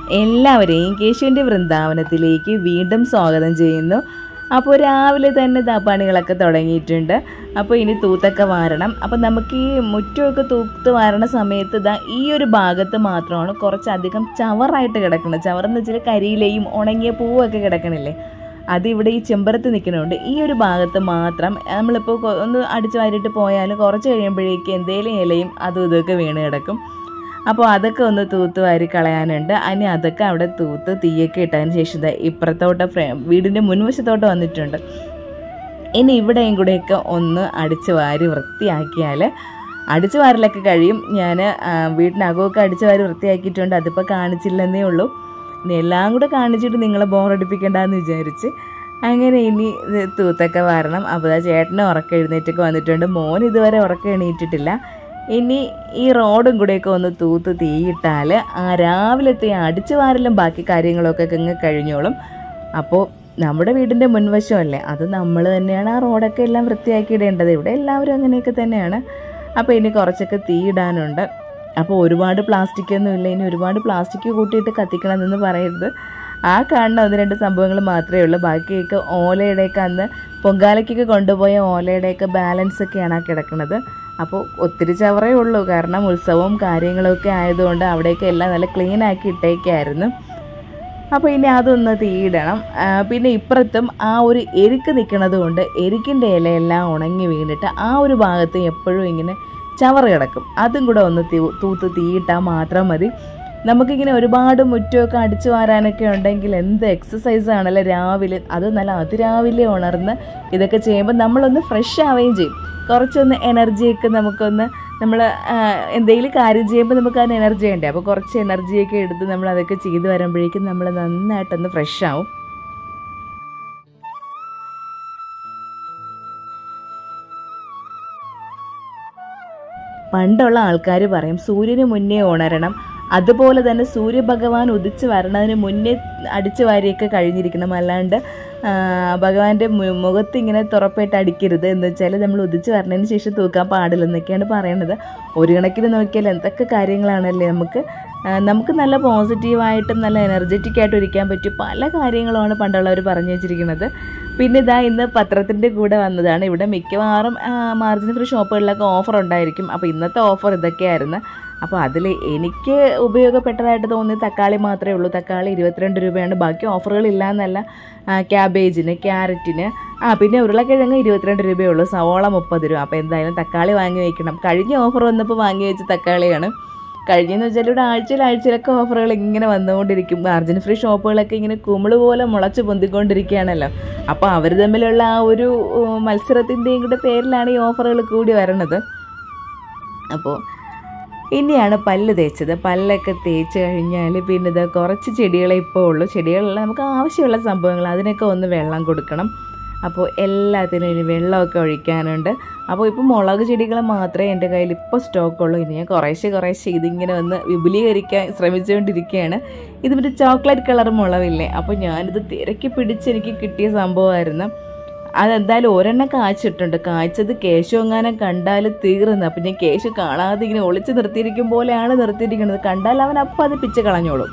എല്ലാവരെയും കേശുവിൻ്റെ വൃന്ദാവനത്തിലേക്ക് വീണ്ടും സ്വാഗതം ചെയ്യുന്നു അപ്പോൾ രാവിലെ തന്നെ ദാ പണികളൊക്കെ തുടങ്ങിയിട്ടുണ്ട് അപ്പോൾ ഇനി തൂത്തൊക്കെ വാരണം അപ്പോൾ നമുക്ക് ഈ മുറ്റമൊക്കെ തൂത്ത് വാരണ സമയത്ത് ദാ ഈ ഒരു ഭാഗത്ത് മാത്രമാണ് കുറച്ചധികം ചവറായിട്ട് കിടക്കുന്നത് ചവറെന്ന് വെച്ചാൽ കരിയിലയും ഉണങ്ങിയ പൂവൊക്കെ കിടക്കണില്ലേ അതിവിടെ ഈ ചെമ്പരത്ത് നിൽക്കുന്നുണ്ട് ഈ ഒരു ഭാഗത്ത് മാത്രം നമ്മളിപ്പോൾ കൊ- ഒന്ന് അടിച്ചു വാരിയിട്ട് പോയാൽ കുറച്ച് കഴിയുമ്പോഴേക്ക് എന്തേലും ഇലയും അതും ഇതൊക്കെ വീണ് കിടക്കും അപ്പോൾ അതൊക്കെ ഒന്ന് തൂത്ത് വാരി കളയാനുണ്ട് അതിന് അതൊക്കെ അവിടെ തൂത്ത് തീയൊക്കെ ഇട്ടതിന് ശേഷം ദാ ഇപ്പുറത്തോട്ട് ഫ്രേ വീടിൻ്റെ മുൻവശത്തോട്ട് വന്നിട്ടുണ്ട് ഇനി ഇവിടെയും കൂടെയൊക്കെ ഒന്ന് അടിച്ച് വാരി വൃത്തിയാക്കിയാൽ അടിച്ചു വാരലൊക്കെ കഴിയും ഞാൻ വീടിനകമൊക്കെ അടിച്ചു വാരി വൃത്തിയാക്കിയിട്ടുണ്ട് അതിപ്പോൾ കാണിച്ചില്ലെന്നേ ഉള്ളൂ ഇനി എല്ലാം കൂടെ കാണിച്ചിട്ട് നിങ്ങളെ ബോറടിപ്പിക്കണ്ടെന്ന് വിചാരിച്ച് അങ്ങനെ ഇനി ഇത് തൂത്തൊക്കെ വാരണം അപ്പോൾ ആ ചേട്ടന് ഉറക്കം എഴുന്നേറ്റൊക്കെ വന്നിട്ടുണ്ട് മോൻ ഇതുവരെ ഉറക്കം എണീറ്റിട്ടില്ല ഇനി ഈ റോഡും കൂടെയൊക്കെ ഒന്ന് തൂത്ത് തീയിട്ടാൽ ആ രാവിലത്തെ അടിച്ചു വാരലും ബാക്കി കാര്യങ്ങളൊക്കെ അങ്ങ് കഴിഞ്ഞോളും അപ്പോൾ നമ്മുടെ വീടിൻ്റെ മുൻവശമല്ലേ അത് നമ്മൾ തന്നെയാണ് ആ റോഡൊക്കെ എല്ലാം വൃത്തിയാക്കി ഇടേണ്ടത് ഇവിടെ എല്ലാവരും അങ്ങനെയൊക്കെ തന്നെയാണ് അപ്പോൾ ഇനി കുറച്ചൊക്കെ തീ ഇടാനുണ്ട് അപ്പോൾ ഒരുപാട് പ്ലാസ്റ്റിക് ഒന്നും ഇല്ല ഇനി ഒരുപാട് പ്ലാസ്റ്റിക് കൂട്ടിയിട്ട് കത്തിക്കണമെന്ന് പറയരുത് ആ കാണുന്ന ഒന്ന് രണ്ട് സംഭവങ്ങൾ മാത്രമേ ഉള്ളൂ ബാക്കിയൊക്കെ ഓലയുടെയൊക്കെ അന്ന് പൊങ്കാലയ്ക്കൊക്കെ കൊണ്ടുപോയ ഓലയുടെയൊക്കെ ബാലൻസ് ഒക്കെയാണ് ആ കിടക്കുന്നത് അപ്പോൾ ഒത്തിരി ചവറേ ഉള്ളൂ കാരണം ഉത്സവവും കാര്യങ്ങളൊക്കെ ആയതുകൊണ്ട് അവിടെയൊക്കെ എല്ലാം നല്ല ക്ലീൻ ആക്കി ഇട്ടേക്കായിരുന്നു അപ്പോൾ ഇനി അതൊന്ന് തീയിടണം ആ, പിന്നെ ഇപ്പുറത്തും ആ ഒരു എരുക്ക് നിൽക്കുന്നത് കൊണ്ട് എരുക്കിൻ്റെ ഇലയെല്ലാം ഉണങ്ങി വീണിട്ട് ആ ഒരു ഭാഗത്ത് എപ്പോഴും ഇങ്ങനെ ചവറ് കിടക്കും അതും കൂടെ ഒന്ന് തീ തൂത്ത് തീയിട്ടാൽ മാത്രം മതി നമുക്കിങ്ങനെ ഒരുപാട് മുറ്റമൊക്കെ അടിച്ചു വാരാനൊക്കെ ഉണ്ടെങ്കിൽ എന്ത് എക്സസൈസ് ആണല്ലോ രാവിലെ അത് നല്ല അതിരാവിലെ ഉണർന്ന് ഇതൊക്കെ ചെയ്യുമ്പോൾ നമ്മളൊന്ന് ഫ്രഷ് ആവുകയും ചെയ്യും കുറച്ചൊന്ന് എനർജിയൊക്കെ നമുക്കൊന്ന് നമ്മൾ എന്തെങ്കിലും കാര്യം ചെയ്യുമ്പോൾ നമുക്ക് അതിന് എനർജി വേണ്ടേ അപ്പോൾ കുറച്ച് എനർജിയൊക്കെ എടുത്ത് നമ്മൾ അതൊക്കെ ചെയ്ത് വരുമ്പോഴേക്കും നമ്മൾ നന്നായിട്ടൊന്ന് ഫ്രഷ് ആവും പണ്ടുള്ള ആൾക്കാർ പറയും സൂര്യന് മുന്നേ ഉണരണം അതുപോലെ തന്നെ സൂര്യഭഗവാൻ ഉദിച്ച് വരണതിന് മുന്നേ അടിച്ചു വാരിയൊക്കെ കഴിഞ്ഞിരിക്കണം അല്ലാണ്ട് ആ, ഭഗവാന്റെ മു- മുഖത്ത് ഇങ്ങനെ തുറപ്പായിട്ട് അടിക്കരുത് എന്ന് വെച്ചാൽ നമ്മൾ ഉദിച്ച് വരണതിന് ശേഷം തൂക്കാൻ പാടില്ലെന്നൊക്കെയാണ് പറയണത് ഒരു കണക്കിന് നോക്കിയാൽ എന്തൊക്കെ കാര്യങ്ങളാണല്ലേ നമുക്ക് ആ, നമുക്ക് നല്ല പോസിറ്റീവായിട്ടും നല്ല എനർജറ്റിക് ആയിട്ടും ഇരിക്കാൻ പറ്റിയ പല കാര്യങ്ങളുമാണ് പണ്ടുള്ളവർ പറഞ്ഞു വെച്ചിരിക്കുന്നത് പിന്നെ ഇതാ ഇന്ന് പത്രത്തിൻ്റെ കൂടെ വന്നതാണ് ഇവിടെ മിക്കവാറും മാർജിൻ ഫ്രീ ഷോപ്പുകളിലൊക്കെ ഓഫർ ഉണ്ടായിരിക്കും അപ്പോൾ ഇന്നത്തെ ഓഫർ ഇതൊക്കെയായിരുന്നു അപ്പോൾ അതിൽ എനിക്ക് ഉപയോഗപ്പെട്ടതായിട്ട് തോന്നിയത് തക്കാളി മാത്രമേ ഉള്ളൂ തക്കാളി ഇരുപത്തിരണ്ട് രൂപയാണ് ബാക്കി ഓഫറുകളില്ല എന്നല്ല ആ, ക്യാബേജിന് ക്യാരറ്റിന് ആ പിന്നെ ഉരുളക്കിഴങ്ങ് ഇരുപത്തിരണ്ട് രൂപയേ ഉള്ളൂ സവോള മുപ്പത് രൂപ അപ്പോൾ എന്തായാലും തക്കാളി വാങ്ങി വയ്ക്കണം കഴിഞ്ഞ ഓഫർ വന്നപ്പോൾ വാങ്ങി വെച്ച തക്കാളിയാണ് കഴിഞ്ഞെന്ന് വെച്ചാൽ ഇവിടെ ആഴ്ചയിൽ ആഴ്ചയിലൊക്കെ ഓഫറുകൾ ഇങ്ങനെ വന്നുകൊണ്ടിരിക്കും മാർജിൻ ഫ്രീ ഷോപ്പുകളൊക്കെ ഇങ്ങനെ കുമിള് പോലെ മുളച്ച് പൊന്തിക്കൊണ്ടിരിക്കുകയാണല്ലോ അപ്പോൾ അവർ തമ്മിലുള്ള ആ ഒരു ഉം, മത്സരത്തിൻ്റെയും കൂടെ പേരിലാണ് ഈ ഓഫറുകൾ കൂടി വരണത് അപ്പോൾ ഇനിയാണ് പല്ല് തേച്ചത് പല്ലൊക്കെ തേച്ച് കഴിഞ്ഞാൽ പിന്നെ ഇത് കുറച്ച് ചെടികളെ ഇപ്പോൾ ഉള്ളൂ ചെടികളെല്ലാം നമുക്ക് ആവശ്യമുള്ള സംഭവങ്ങൾ അതിനൊക്കെ ഒന്ന് വെള്ളം കൊടുക്കണം അപ്പോൾ എല്ലാത്തിനും ഇനി വെള്ളമൊക്കെ ഒഴിക്കാനുണ്ട് അപ്പോൾ ഇപ്പോൾ മുളക് ചെടികൾ മാത്രമേ എൻ്റെ കയ്യിൽ ഇപ്പോൾ സ്റ്റോക്കുള്ളൂ ഇനി ഞാൻ കുറേശ്ശെ കുറേശ്ശെ ഇതിങ്ങനെ ഒന്ന് വിപുലീകരിക്കാൻ ശ്രമിച്ചുകൊണ്ടിരിക്കുകയാണ് ഇത് മറ്റേ ചോക്ലേറ്റ് കളർ മുളവില്ലേ അപ്പോൾ ഞാനിത് തിരക്കി പിടിച്ച് എനിക്ക് കിട്ടിയ സംഭവമായിരുന്നു അതെന്തായാലും ഒരെണ്ണം കായ്ച്ചിട്ടുണ്ട് കായ്ച്ചത് കേശു എങ്ങാനും കണ്ടാൽ തീർന്നു അപ്പം ഞാൻ കേശു കാണാതെ ഇങ്ങനെ ഒളിച്ച് നിർത്തിയിരിക്കും പോലെയാണ് നിർത്തിയിരിക്കുന്നത് കണ്ടാൽ അവൻ അപ്പം അത് പിച്ച് കളഞ്ഞോളും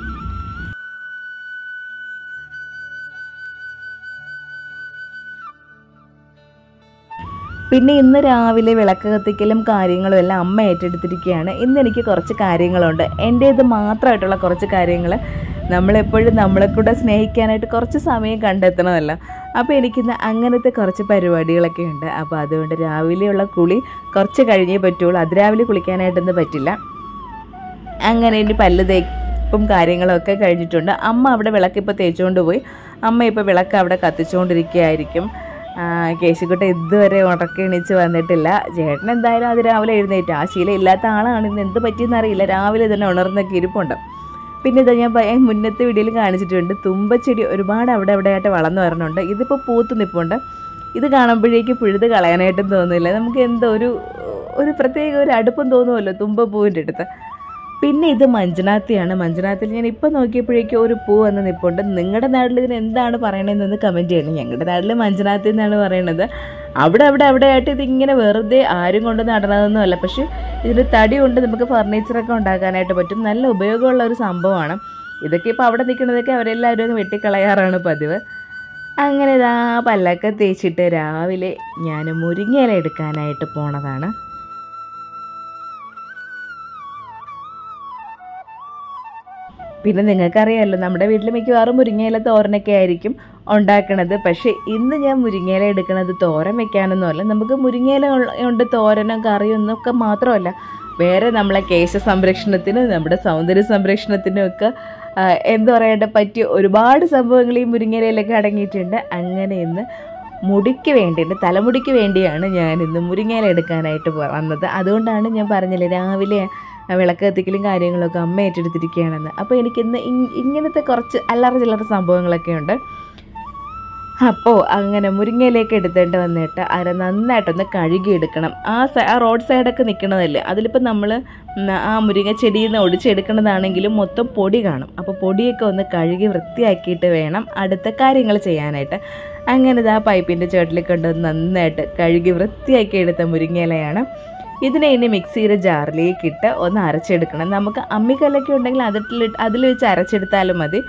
പിന്നെ ഇന്ന് രാവിലെ വിളക്ക് കത്തിക്കലും കാര്യങ്ങളും എല്ലാം അമ്മ ഏറ്റെടുത്തിരിക്കുകയാണ് ഇന്ന് എനിക്ക് കുറച്ച് കാര്യങ്ങളുണ്ട് എൻ്റേത് മാത്രമായിട്ടുള്ള കുറച്ച് കാര്യങ്ങൾ നമ്മളെപ്പോഴും നമ്മളെ കൂടെ സ്നേഹിക്കാനായിട്ട് കുറച്ച് സമയം കണ്ടെത്തണമല്ലോ അപ്പോൾ എനിക്കിന്ന് അങ്ങനത്തെ കുറച്ച് പരിപാടികളൊക്കെ ഉണ്ട് അപ്പോൾ അതുകൊണ്ട് രാവിലെയുള്ള കുളി കുറച്ച് കഴിഞ്ഞേ പറ്റുള്ളൂ അതിരാവിലെ കുളിക്കാനായിട്ടൊന്നും പറ്റില്ല അങ്ങനെ ഇനി പല്ല് തേപ്പും കാര്യങ്ങളൊക്കെ കഴിഞ്ഞിട്ടുണ്ട് അമ്മ അവിടെ വിളക്ക് ഇപ്പോൾ തേച്ചുകൊണ്ട് പോയി അമ്മ ഇപ്പോൾ വിളക്ക് അവിടെ കത്തിച്ചുകൊണ്ടിരിക്കുകയായിരിക്കും ആ, കേശുക്കുട്ട ഇതുവരെ ഉറക്കി എണീച്ച് വന്നിട്ടില്ല ചേട്ടൻ എന്തായാലും അത് രാവിലെ എഴുന്നേറ്റ് ആ ശീലം ഇല്ലാത്ത ആളാണ് ഇന്ന് എന്ത് പറ്റിയെന്ന് അറിയില്ല രാവിലെ തന്നെ ഉണർന്നൊക്കെ ഇരിപ്പുണ്ട് പിന്നെ ഇതാ ഞാൻ പ- മുന്നത്തെ വീഡിയോയിൽ കാണിച്ചിട്ടുണ്ട് തുമ്പച്ചെടി ഒരുപാട് അവിടെ അവിടെ ആയിട്ട് വളർന്നു വരണുണ്ട് ഇതിപ്പോൾ പൂത്ത് നിൽപ്പുണ്ട് ഇത് കാണുമ്പോഴേക്ക് പുഴുത് കളയാനായിട്ടും തോന്നില്ല നമുക്ക് എന്തോ ഒരു ഒരു പ്രത്യേക ഒരു അടുപ്പം തോന്നുമല്ലോ തുമ്പപ്പൂവിൻ്റെ അടുത്ത് പിന്നെ ഇത് മഞ്ജുനാത്തിയാണ് മഞ്ജുനാത്തിൽ ഞാൻ ഇപ്പോൾ നോക്കിയപ്പോഴേക്കും ഒരു പൂ വന്ന് നിൽപ്പുണ്ട് നിങ്ങളുടെ നാട്ടിൽ ഇതിന് എന്താണ് പറയണതെന്ന് കമൻറ്റ് ചെയ്യണം ഞങ്ങളുടെ നാട്ടിൽ മഞ്ജുനാത്തി എന്നാണ് പറയണത് അവിടെ അവിടെ അവിടെ ആയിട്ട് ഇതിങ്ങനെ വെറുതെ ആരും കൊണ്ട് നടണതൊന്നും അല്ല പക്ഷേ ഇതിന് തടി കൊണ്ട് നമുക്ക് ഫർണിച്ചറൊക്കെ ഉണ്ടാക്കാനായിട്ട് പറ്റും നല്ല ഉപയോഗമുള്ള ഒരു സംഭവമാണ് ഇതൊക്കെ ഇപ്പോൾ അവിടെ നിൽക്കുന്നതൊക്കെ അവരെല്ലാവരും അങ്ങ് വെട്ടിക്കളയാറാണ് പതിവ് അങ്ങനെ ഇതാ പല്ലൊക്കെ തേച്ചിട്ട് രാവിലെ ഞാൻ മുരിങ്ങയില എടുക്കാനായിട്ട് പോണതാണ് പിന്നെ നിങ്ങൾക്കറിയാമല്ലോ നമ്മുടെ വീട്ടിൽ മിക്കവാറും മുരിങ്ങയില തോരനൊക്കെ ആയിരിക്കും ഉണ്ടാക്കണത് പക്ഷേ ഇന്ന് ഞാൻ മുരിങ്ങയില എടുക്കണത് തോരൻ വെക്കാനൊന്നുമല്ല നമുക്ക് മുരിങ്ങയില ഉള്ള- കൊണ്ട് തോരനും കറിയൊന്നും ഒക്കെ മാത്രമല്ല വേറെ നമ്മളെ കേശ സംരക്ഷണത്തിനും നമ്മുടെ സൗന്ദര്യ സംരക്ഷണത്തിനും ഒക്കെ ആ, എന്താ പറയേണ്ട പറ്റിയ ഒരുപാട് സംഭവങ്ങൾ ഈ മുരിങ്ങയിലയിലൊക്കെ അടങ്ങിയിട്ടുണ്ട് അങ്ങനെ ഇന്ന് മുടിക്ക് വേണ്ടി എൻ്റെ തലമുടിക്ക് വേണ്ടിയാണ് ഞാൻ ഇന്ന് മുരിങ്ങയില എടുക്കാനായിട്ട് പോ- വന്നത് അതുകൊണ്ടാണ് ഞാൻ പറഞ്ഞില്ലേ രാവിലെ ആ വിളക്ക് കത്തിക്കലും കാര്യങ്ങളൊക്കെ അമ്മ ഏറ്റെടുത്തിരിക്കുകയാണെന്ന് അപ്പോൾ എനിക്കിന്ന് ഇങ് ഇങ്ങനത്തെ കുറച്ച് അല്ലറ ചില്ലറ സംഭവങ്ങളൊക്കെ ഉണ്ട് അപ്പോൾ അങ്ങനെ മുരിങ്ങയിലേക്ക് എടുത്തേണ്ട വന്നിട്ട് അത് നന്നായിട്ടൊന്ന് കഴുകി എടുക്കണം ആ സ ആ റോഡ് സൈഡൊക്കെ നിൽക്കണതല്ലേ അതിലിപ്പോൾ നമ്മൾ ആ മുരിങ്ങ ചെടിയിൽ നിന്ന് ഒടിച്ചെടുക്കുന്നതാണെങ്കിലും മൊത്തം പൊടി കാണും അപ്പോൾ പൊടിയൊക്കെ ഒന്ന് കഴുകി വൃത്തിയാക്കിയിട്ട് വേണം അടുത്ത കാര്യങ്ങൾ ചെയ്യാനായിട്ട് അങ്ങനെ ഇതാ പൈപ്പിൻ്റെ ചോട്ടിൽ കൊണ്ടുവന്ന് നന്നായിട്ട് കഴുകി വൃത്തിയാക്കി എടുത്ത മുരിങ്ങയിലയാണ് ഇതിനെ ഇനി മിക്സിയുടെ ജാറിലേക്ക് ഇട്ട് ഒന്ന് അരച്ചെടുക്കണം നമുക്ക് അമ്മിക്കല്ലൊക്കെ ഉണ്ടെങ്കിൽ അതിൽ അതിൽ വെച്ച് അരച്ചെടുത്താലും മതി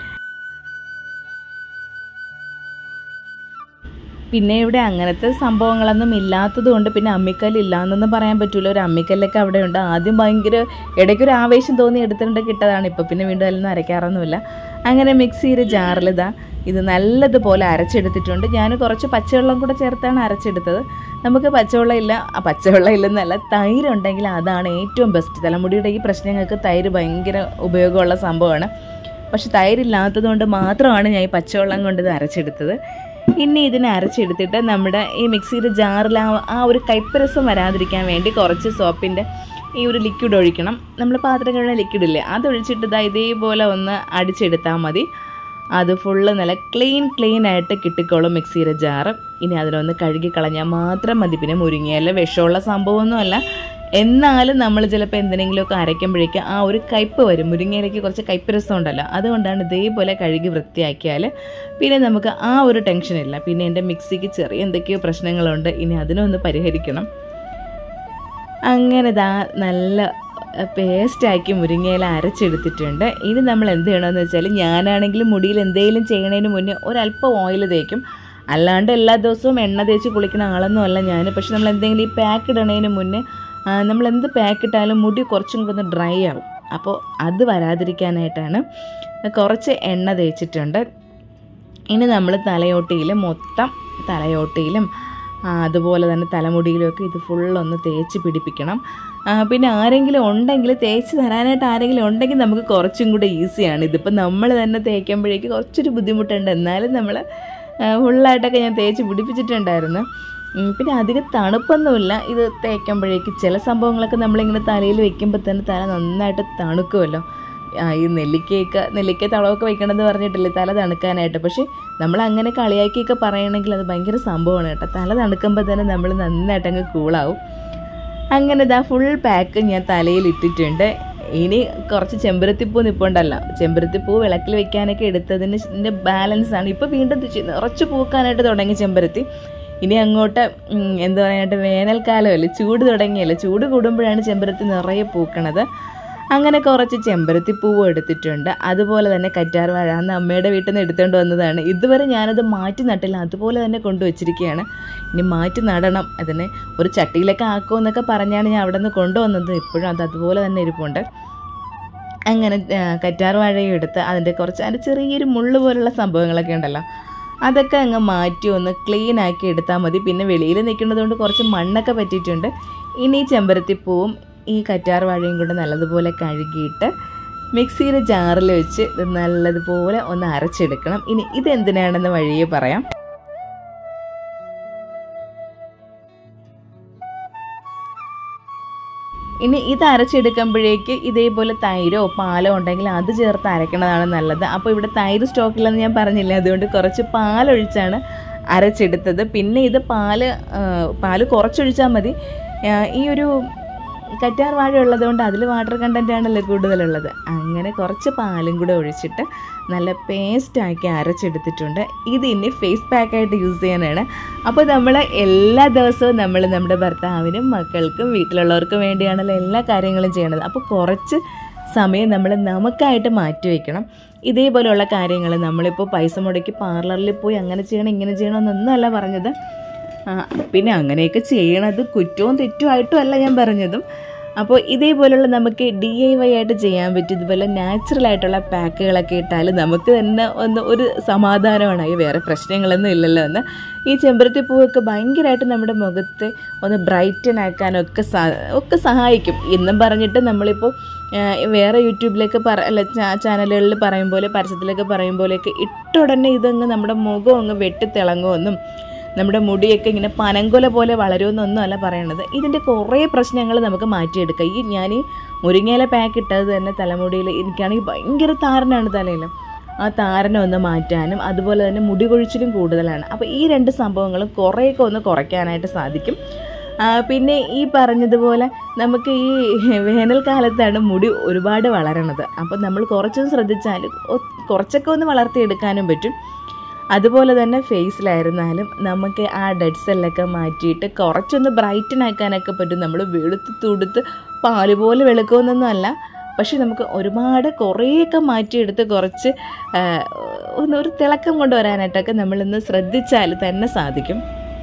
പിന്നെ ഇവിടെ അങ്ങനത്തെ സംഭവങ്ങളൊന്നും ഇല്ലാത്തത് കൊണ്ട് പിന്നെ അമ്മിക്കല്ല് ഇല്ലാന്നൊന്നും പറയാൻ പറ്റില്ല ഒരു അമ്മിക്കല്ലൊക്കെ അവിടെ ഉണ്ട് ആദ്യം ഭയങ്കര ഇടയ്ക്കൊരു ആവേശം തോന്നി എടുത്തിട്ടുണ്ട് കിട്ടതാണ് ഇപ്പോൾ പിന്നെ വീണ്ടും അതിലൊന്നും അരയ്ക്കാറൊന്നുമില്ല അങ്ങനെ മിക്സിയുടെ ജാറിലിതാ ഇത് നല്ലതുപോലെ അരച്ചെടുത്തിട്ടുണ്ട് ഞാൻ കുറച്ച് പച്ചവെള്ളം കൂടെ ചേർത്താണ് അരച്ചെടുത്തത് നമുക്ക് പച്ചവെള്ളം ഇല്ല ആ പച്ചവെള്ളം ഇല്ലെന്നല്ല തൈര് ഉണ്ടെങ്കിൽ അതാണ് ഏറ്റവും ബെസ്റ്റ് തലമുടിയുടെ ഈ പ്രശ്നങ്ങൾക്ക് തൈര് ഭയങ്കര ഉപയോഗമുള്ള സംഭവമാണ് പക്ഷെ തൈരില്ലാത്തത് കൊണ്ട് മാത്രമാണ് ഞാൻ ഈ പച്ചവെള്ളം കൊണ്ട് ഇത് അരച്ചെടുത്തത് ഇനി ഇതിനെ അരച്ചെടുത്തിട്ട് നമ്മുടെ ഈ മിക്സിയുടെ ജാറിൽ ആ ആ ഒരു കയ്പ്പരസം വരാതിരിക്കാൻ വേണ്ടി കുറച്ച് സോപ്പിൻ്റെ ഈ ഒരു ലിക്വിഡ് ഒഴിക്കണം നമ്മൾ പാത്രം കഴുകുന്ന ലിക്വിഡ് ഇല്ലേ അത് ഒഴിച്ചിട്ട് ഇതാ ഇതേപോലെ ഒന്ന് അടിച്ചെടുത്താൽ മതി അത് ഫുള്ള് നല്ല ക്ലീൻ ക്ലീൻ ആയിട്ട് കിട്ടിക്കോളും മിക്സിയുടെ ജാറ് ഇനി അതിലൊന്ന് കഴുകി കളഞ്ഞാൽ മാത്രം മതി പിന്നെ മുരിങ്ങയില വിഷമുള്ള സംഭവമൊന്നുമല്ല എന്നാലും നമ്മൾ ചിലപ്പോൾ എന്തിനെങ്കിലുമൊക്കെ അരയ്ക്കുമ്പോഴേക്കും ആ ഒരു കയ്പ്പ് വരും മുരിങ്ങയിലേക്ക് കുറച്ച് കയ്പ്പ് രസം ഉണ്ടല്ലോ അതുകൊണ്ടാണ് ഇതേപോലെ കഴുകി വൃത്തിയാക്കിയാൽ പിന്നെ നമുക്ക് ആ ഒരു ടെൻഷനില്ല പിന്നെ എൻ്റെ മിക്സിക്ക് ചെറിയ എന്തൊക്കെയോ പ്രശ്നങ്ങളുണ്ട് ഇനി അതിനൊന്ന് പരിഹരിക്കണം അങ്ങനെ ദാ നല്ല പേസ്റ്റാക്കി മുരിങ്ങയില അരച്ചെടുത്തിട്ടുണ്ട് ഇനി നമ്മൾ എന്ത് ചെയ്യണമെന്ന് വെച്ചാൽ ഞാനാണെങ്കിലും മുടിയിൽ എന്തെങ്കിലും ചെയ്യണതിന് മുന്നേ ഒരല്പം ഓയിൽ തേക്കും അല്ലാണ്ട് എല്ലാ ദിവസവും എണ്ണ തേച്ച് കുളിക്കുന്ന ആളൊന്നും അല്ല ഞാൻ പക്ഷെ നമ്മൾ എന്തെങ്കിലും ഈ പാക്ക് ഇടണതിന് മുന്നേ ആ, നമ്മൾ എന്ത് പാക്ക് ഇട്ടാലും മുടി കുറച്ചും കൂടെ ഒന്ന് ഡ്രൈ ആവും അപ്പോൾ അത് വരാതിരിക്കാനായിട്ടാണ് കുറച്ച് എണ്ണ തേച്ചിട്ടുണ്ട് ഇനി നമ്മൾ തലയോട്ടിയിൽ മൊത്തം തലയോട്ടിയിലും ആ, അതുപോലെ തന്നെ തലമുടിയിലുമൊക്കെ ഇത് ഫുള്ളൊന്ന് തേച്ച് പിടിപ്പിക്കണം ആ, പിന്നെ ആരെങ്കിലും ഉണ്ടെങ്കിൽ തേച്ച് തരാനായിട്ട് ആരെങ്കിലും ഉണ്ടെങ്കിൽ നമുക്ക് കുറച്ചും കൂടെ ഈസിയാണ് ഇതിപ്പോൾ നമ്മൾ തന്നെ തേക്കുമ്പോഴേക്ക് കുറച്ചൊരു ബുദ്ധിമുട്ടുണ്ട് എന്നാലും നമ്മൾ ഫുള്ളായിട്ടൊക്കെ ഞാൻ തേച്ച് പിടിപ്പിച്ചിട്ടുണ്ടായിരുന്നു ഉം, പിന്നെ അധികം തണുപ്പൊന്നുമില്ല ഇത് തേക്കുമ്പോഴേക്ക് ചില സംഭവങ്ങളൊക്കെ നമ്മളിങ്ങനെ തലയിൽ വെക്കുമ്പോൾ തന്നെ തല നന്നായിട്ട് തണുക്കുമല്ലോ ആ, ഈ നെല്ലിക്കയൊക്കെ നെല്ലിക്ക തളമൊക്കെ വെക്കണമെന്ന് പറഞ്ഞിട്ടില്ലേ തല തണുക്കാനായിട്ട് പക്ഷേ നമ്മൾ അങ്ങനെ കളിയാക്കിയൊക്കെ പറയണമെങ്കിൽ അത് ഭയങ്കര സംഭവമാണ് കേട്ടോ തല തണുക്കുമ്പോൾ തന്നെ നമ്മൾ നന്നായിട്ട് അങ്ങ് കൂളാവും അങ്ങനെ ഇതാ ഫുൾ പാക്ക് ഞാൻ തലയിൽ ഇട്ടിട്ടുണ്ട് ഇനി കുറച്ച് ചെമ്പരത്തിപ്പൂ നിൽപ്പുണ്ടല്ലോ ചെമ്പരത്തിപ്പൂ വിളക്കിൽ വെക്കാനൊക്കെ എടുത്തതിന് ബാലൻസ് ആണ് ഇപ്പോൾ വീണ്ടും തിരിച്ച് നിറച്ച് പൂക്കാനായിട്ട് തുടങ്ങി ചെമ്പരത്തി ഇനി അങ്ങോട്ട് ഉം, എന്താ പറയാനായിട്ട് വേനൽക്കാലമല്ലേ ചൂട് തുടങ്ങിയല്ലേ ചൂട് കൂടുമ്പോഴാണ് ചെമ്പരത്തി നിറയെ പൂക്കണത് അങ്ങനെ കുറച്ച് ചെമ്പരത്തി പൂവ് എടുത്തിട്ടുണ്ട് അതുപോലെ തന്നെ കറ്റാർ വാഴ അന്ന് അമ്മയുടെ വീട്ടിൽ നിന്ന് എടുത്തുകൊണ്ട് വന്നതാണ് ഇതുവരെ ഞാനത് മാറ്റി നട്ടില്ല അതുപോലെ തന്നെ കൊണ്ടുവച്ചിരിക്കുകയാണ് ഇനി മാറ്റി നടണം അതിനെ ഒരു ചട്ടിയിലൊക്കെ ആക്കുമെന്നൊക്കെ പറഞ്ഞാണ് ഞാൻ അവിടെ നിന്ന് കൊണ്ടുവന്നത് ഇപ്പോഴും അത് അതുപോലെ തന്നെ ഇരിപ്പുണ്ട് അങ്ങനെ ആ, കറ്റാർ വാഴയും എടുത്ത് അതിൻ്റെ കുറച്ച് അതിൻ്റെ ചെറിയൊരു മുള്ള് പോലുള്ള സംഭവങ്ങളൊക്കെ ഉണ്ടല്ലോ അതൊക്കെ അങ്ങ് മാറ്റി ഒന്ന് ക്ലീൻ ആക്കി എടുത്താൽ മതി പിന്നെ വെളിയിൽ നിൽക്കുന്നത് കൊണ്ട് കുറച്ച് മണ്ണൊക്കെ പറ്റിയിട്ടുണ്ട് ഇനി ഈ ചെമ്പരത്തിപ്പൂവും ഈ കറ്റാർ വാഴയും കൂടെ നല്ലതുപോലെ കഴുകിയിട്ട് മിക്സിയുടെ ജാറിൽ വെച്ച് ഇത് നല്ലതുപോലെ ഒന്ന് അരച്ചെടുക്കണം ഇനി ഇതെന്തിനാണെന്ന് വഴിയെ പറയാം ഇനി ഇത് അരച്ചെടുക്കുമ്പോഴേക്ക് ഇതേപോലെ തൈരോ പാലോ ഉണ്ടെങ്കിൽ അത് ചേർത്ത് അരയ്ക്കണതാണ് നല്ലത് അപ്പോൾ ഇവിടെ തൈര് സ്റ്റോക്കില്ലെന്ന് ഞാൻ പറഞ്ഞില്ല അതുകൊണ്ട് കുറച്ച് പാലൊഴിച്ചാണ് അരച്ചെടുത്തത് പിന്നെ ഇത് പാല് ആ, പാല് കുറച്ചൊഴിച്ചാൽ മതി ആ, ഈ ഒരു കറ്റാർ വാഴ ഉള്ളതുകൊണ്ട് അതിൽ വാട്ടർ കണ്ടൻ്റ് ആണല്ലോ കൂടുതലുള്ളത് അങ്ങനെ കുറച്ച് പാലും കൂടെ ഒഴിച്ചിട്ട് നല്ല പേസ്റ്റാക്കി അരച്ചെടുത്തിട്ടുണ്ട് ഇത് ഇനി ഫേസ് പാക്കായിട്ട് യൂസ് ചെയ്യാനാണ് അപ്പോൾ നമ്മൾ എല്ലാ ദിവസവും നമ്മൾ നമ്മുടെ ഭർത്താവിനും മക്കൾക്കും വീട്ടിലുള്ളവർക്കും വേണ്ടിയാണല്ലോ എല്ലാ കാര്യങ്ങളും ചെയ്യണത് അപ്പോൾ കുറച്ച് സമയം നമ്മൾ നമുക്കായിട്ട് മാറ്റി വയ്ക്കണം ഇതേപോലെയുള്ള കാര്യങ്ങൾ നമ്മളിപ്പോൾ പൈസ മുടക്കി പാർലറിൽ പോയി അങ്ങനെ ചെയ്യണം ഇങ്ങനെ ചെയ്യണം എന്നൊന്നുമല്ല പറഞ്ഞത് ആ, പിന്നെ അങ്ങനെയൊക്കെ ചെയ്യണത് കുറ്റവും തെറ്റും ആയിട്ടും അല്ല ഞാൻ പറഞ്ഞതും അപ്പോൾ ഇതേപോലുള്ള നമുക്ക് ഡി ഐ വൈ ആയിട്ട് ചെയ്യാൻ പറ്റും ഇതുപോലെ നാച്ചുറൽ ആയിട്ടുള്ള പാക്കുകളൊക്കെ ഇട്ടാൽ നമുക്ക് തന്നെ ഒന്ന് ഒരു സമാധാനമാണ് ഈ വേറെ പ്രശ്നങ്ങളൊന്നും ഇല്ലല്ലോ എന്ന് ഈ ചെമ്പരത്തി പൂവൊക്കെ ഭയങ്കരമായിട്ട് നമ്മുടെ മുഖത്തെ ഒന്ന് ബ്രൈറ്റൻ ആക്കാനൊക്കെ സ ഒക്കെ സഹായിക്കും എന്നും പറഞ്ഞിട്ട് നമ്മളിപ്പോൾ ആ, വേറെ യൂട്യൂബിലൊക്കെ പറ അല്ല ചാനലുകളിൽ പറയും പോലെ പരസ്യത്തിലൊക്കെ പറയും പോലെയൊക്കെ ഇട്ട ഉടനെ ഇതങ്ങ് നമ്മുടെ മുഖം അങ്ങ് വെട്ടിത്തിളങ്ങുമെന്നും നമ്മുടെ മുടിയൊക്കെ ഇങ്ങനെ പനങ്കൊല പോലെ വളരുമെന്നൊന്നും അല്ല പറയണത് ഇതിൻ്റെ കുറേ പ്രശ്നങ്ങൾ നമുക്ക് മാറ്റിയെടുക്കാം ഈ ഞാൻ ഈ മുരിങ്ങയില പാക്ക് ഇട്ടത് തന്നെ തലമുടിയിൽ എനിക്കാണെങ്കിൽ ഭയങ്കര താരനാണ് തലയിൽ ആ താരനെ ഒന്ന് മാറ്റാനും അതുപോലെ തന്നെ മുടി കൊഴിച്ചിലും കൂടുതലാണ് അപ്പോൾ ഈ രണ്ട് സംഭവങ്ങളും കുറേയൊക്കെ ഒന്ന് കുറയ്ക്കാനായിട്ട് സാധിക്കും ആ, പിന്നെ ഈ പറഞ്ഞതുപോലെ നമുക്ക് ഈ വേനൽക്കാലത്താണ് മുടി ഒരുപാട് വളരണത് അപ്പോൾ നമ്മൾ കുറച്ചൊന്ന് ശ്രദ്ധിച്ചാൽ ഒ- കുറച്ചൊക്കെ ഒന്ന് വളർത്തിയെടുക്കാനും പറ്റും അതുപോലെ തന്നെ ഫേസിലായിരുന്നാലും നമുക്ക് ആ ഡെഡ് സെല്ലൊക്കെ മാറ്റിയിട്ട് കുറച്ചൊന്ന് ബ്രൈറ്റൻ ആക്കാനൊക്കെ പറ്റും നമ്മൾ വെളുത്ത് തുടുത്ത് പാല് പോലെ വെളുക്കുമെന്നൊന്നും അല്ല പക്ഷെ നമുക്ക് ഒരുപാട് കുറേയൊക്കെ മാറ്റിയെടുത്ത് കുറച്ച് ആ, ഒന്ന് ഒരു തിളക്കം കൊണ്ടുവരാനായിട്ടൊക്കെ നമ്മളിന്ന് ശ്രദ്ധിച്ചാൽ തന്നെ സാധിക്കും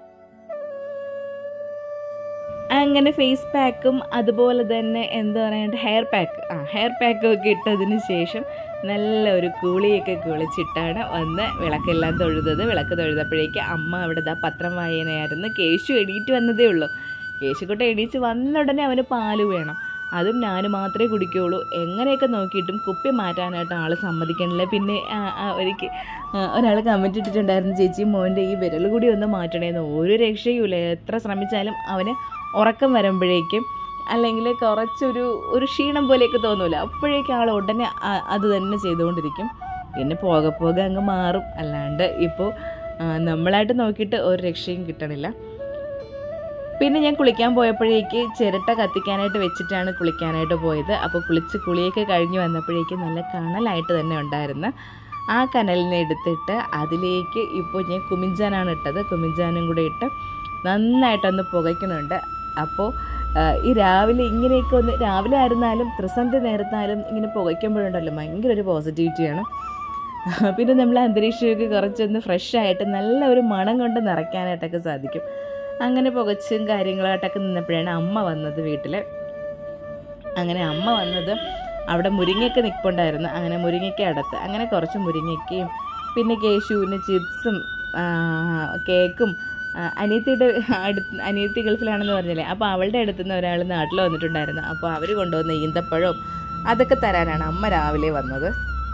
അങ്ങനെ ഫേസ് പാക്കും അതുപോലെ തന്നെ എന്താ പറയുക ഹെയർ പാക്ക് ആ ഹെയർ പാക്കും ഒക്കെ ഇട്ടതിന് ശേഷം നല്ല ഒരു കുളിയൊക്കെ കുളിച്ചിട്ടാണ് വന്ന് വിളക്കെല്ലാം തൊഴുതത് വിളക്ക് തൊഴുതപ്പോഴേക്ക് അമ്മ അവിടെ ദാ പത്രം വായനയായിരുന്നു കേശു എണീറ്റ് വന്നതേ ഉള്ളൂ കേശുക്കുട്ട എണീച്ച് വന്ന ഉടനെ അവന് പാല് വേണം അതും ഞാൻ മാത്രമേ കുടിക്കുകയുള്ളൂ എങ്ങനെയൊക്കെ നോക്കിയിട്ടും കുപ്പി മാറ്റാനായിട്ട് ആൾ സമ്മതിക്കണില്ല പിന്നെ ആ, ആ, ഒരിക്കൽ ഒരാൾ കമൻറ്റ് ഇട്ടിട്ടുണ്ടായിരുന്നു ചേച്ചി മോൻ്റെ ഈ വിരൽ കൂടി ഒന്ന് മാറ്റണേന്ന് ഒരു രക്ഷയുമില്ല എത്ര ശ്രമിച്ചാലും അവന് ഉറക്കം വരുമ്പോഴേക്കും അല്ലെങ്കിൽ കുറച്ചൊരു ഒരു ക്ഷീണം പോലെയൊക്കെ തോന്നൂല അപ്പോഴേക്കും ആൾ ഉടനെ ആ- അത് തന്നെ ചെയ്തുകൊണ്ടിരിക്കും പിന്നെ പോകെ പോകെ അങ്ങ് മാറും അല്ലാണ്ട് ഇപ്പോൾ നമ്മളായിട്ട് നോക്കിയിട്ട് ഒരു രക്ഷയും കിട്ടണില്ല പിന്നെ ഞാൻ കുളിക്കാൻ പോയപ്പോഴേക്ക് ചിരട്ട കത്തിക്കാനായിട്ട് വെച്ചിട്ടാണ് കുളിക്കാനായിട്ട് പോയത് അപ്പോൾ കുളിച്ച് കുളിയൊക്കെ കഴിഞ്ഞ് വന്നപ്പോഴേക്ക് നല്ല കണലായിട്ട് തന്നെ ഉണ്ടായിരുന്നു ആ കനലിനെ എടുത്തിട്ട് അതിലേക്ക് ഇപ്പോൾ ഞാൻ കുമിഞ്ചാനാണ് ഇട്ടത് കുമിഞ്ചാനും കൂടെ ഇട്ട് നന്നായിട്ടൊന്ന് പുകയ്ക്കുന്നുണ്ട് അപ്പോൾ ആ, ഈ രാവിലെ ഇങ്ങനെയൊക്കെ ഒന്ന് രാവിലെ ആയിരുന്നാലും ത്രിസന്ധ്യ നേരത്തായാലും ഇങ്ങനെ പുകയ്ക്കുമ്പോഴുണ്ടല്ലോ ഭയങ്കര ഒരു പോസിറ്റിവിറ്റിയാണ് പിന്നെ നമ്മൾ അന്തരീക്ഷമൊക്കെ കുറച്ചൊന്ന് ഫ്രഷ് ആയിട്ട് നല്ല ഒരു മണം കൊണ്ട് നിറയ്ക്കാനായിട്ടൊക്കെ സാധിക്കും അങ്ങനെ പുകച്ചും കാര്യങ്ങളായിട്ടൊക്കെ നിന്നപ്പോഴാണ് അമ്മ വന്നത് വീട്ടിൽ അങ്ങനെ അമ്മ വന്നത് അവിടെ മുരിങ്ങയ്ക്ക നിൽപ്പുണ്ടായിരുന്നു അങ്ങനെ മുരിങ്ങയ്ക്ക അടുത്ത് അങ്ങനെ കുറച്ച് മുരിങ്ങയ്ക്കയും പിന്നെ കേശുവിന് ചിപ്സും കേക്കും ആ, അനിയത്തിയുടെ അടുത്ത് അനിയത്തി ഗൾഫിലാണെന്ന് പറഞ്ഞില്ലേ അപ്പോൾ അവളുടെ അടുത്ത് നിന്ന് ഒരാൾ നാട്ടിൽ വന്നിട്ടുണ്ടായിരുന്നു അപ്പോൾ അവർ കൊണ്ടുവന്ന ഈന്തപ്പഴവും അതൊക്കെ തരാനാണ് അമ്മ രാവിലെ വന്നത്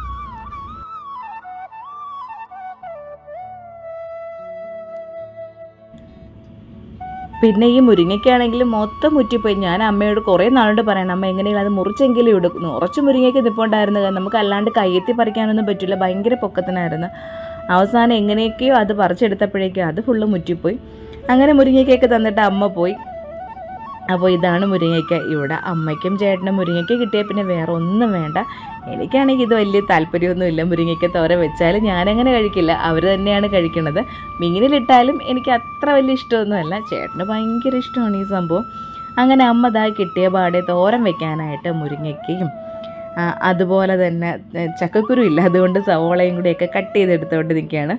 പിന്നെ ഈ മുരിങ്ങയ്ക്കാണെങ്കിൽ മൊത്തം മുറ്റിപ്പോയി ഞാൻ അമ്മയോട് കുറേ നാളോട് പറയണം അമ്മ എങ്ങനെയാണ് അത് മുറിച്ചെങ്കിലും എടുക്കുന്നു കുറച്ച് മുരിങ്ങയ്ക്ക് നിൽപ്പുണ്ടായിരുന്നു നമുക്ക് അല്ലാണ്ട് കയ്യെത്തി പറിക്കാനൊന്നും പറ്റില്ല ഭയങ്കര പൊക്കത്തിനായിരുന്നു അവസാനം എങ്ങനെയൊക്കെയോ അത് പറിച്ചെടുത്തപ്പോഴേക്കും അത് ഫുള്ള് മുറ്റിപ്പോയി അങ്ങനെ മുരിങ്ങയ്ക്കൊക്കെ തന്നിട്ട് അമ്മ പോയി അപ്പോൾ ഇതാണ് മുരിങ്ങയ്ക്ക ഇവിടെ അമ്മയ്ക്കും ചേട്ടനും മുരിങ്ങയ്ക്ക കിട്ടിയാൽ പിന്നെ വേറെ ഒന്നും വേണ്ട എനിക്കാണെങ്കിൽ ഇത് വലിയ താല്പര്യമൊന്നുമില്ല മുരിങ്ങയ്ക്ക തോര വെച്ചാൽ ഞാനങ്ങനെ കഴിക്കില്ല അവർ തന്നെയാണ് കഴിക്കുന്നത് മീനിലിട്ടാലും എനിക്ക് അത്ര വലിയ ഇഷ്ടമൊന്നുമല്ല ചേട്ടന് ഭയങ്കര ഇഷ്ടമാണ് ഈ സംഭവം അങ്ങനെ അമ്മ ദാ കിട്ടിയ പാടെ തോരൻ വെക്കാനായിട്ട് മുരിങ്ങയ്ക്കയും ആ, അതുപോലെ തന്നെ ഏ, ചക്കക്കുരു ഇല്ല അതുകൊണ്ട് സവോളയും കൂടിയൊക്കെ കട്ട് ചെയ്തെടുത്തുകൊണ്ട് നിൽക്കുകയാണ്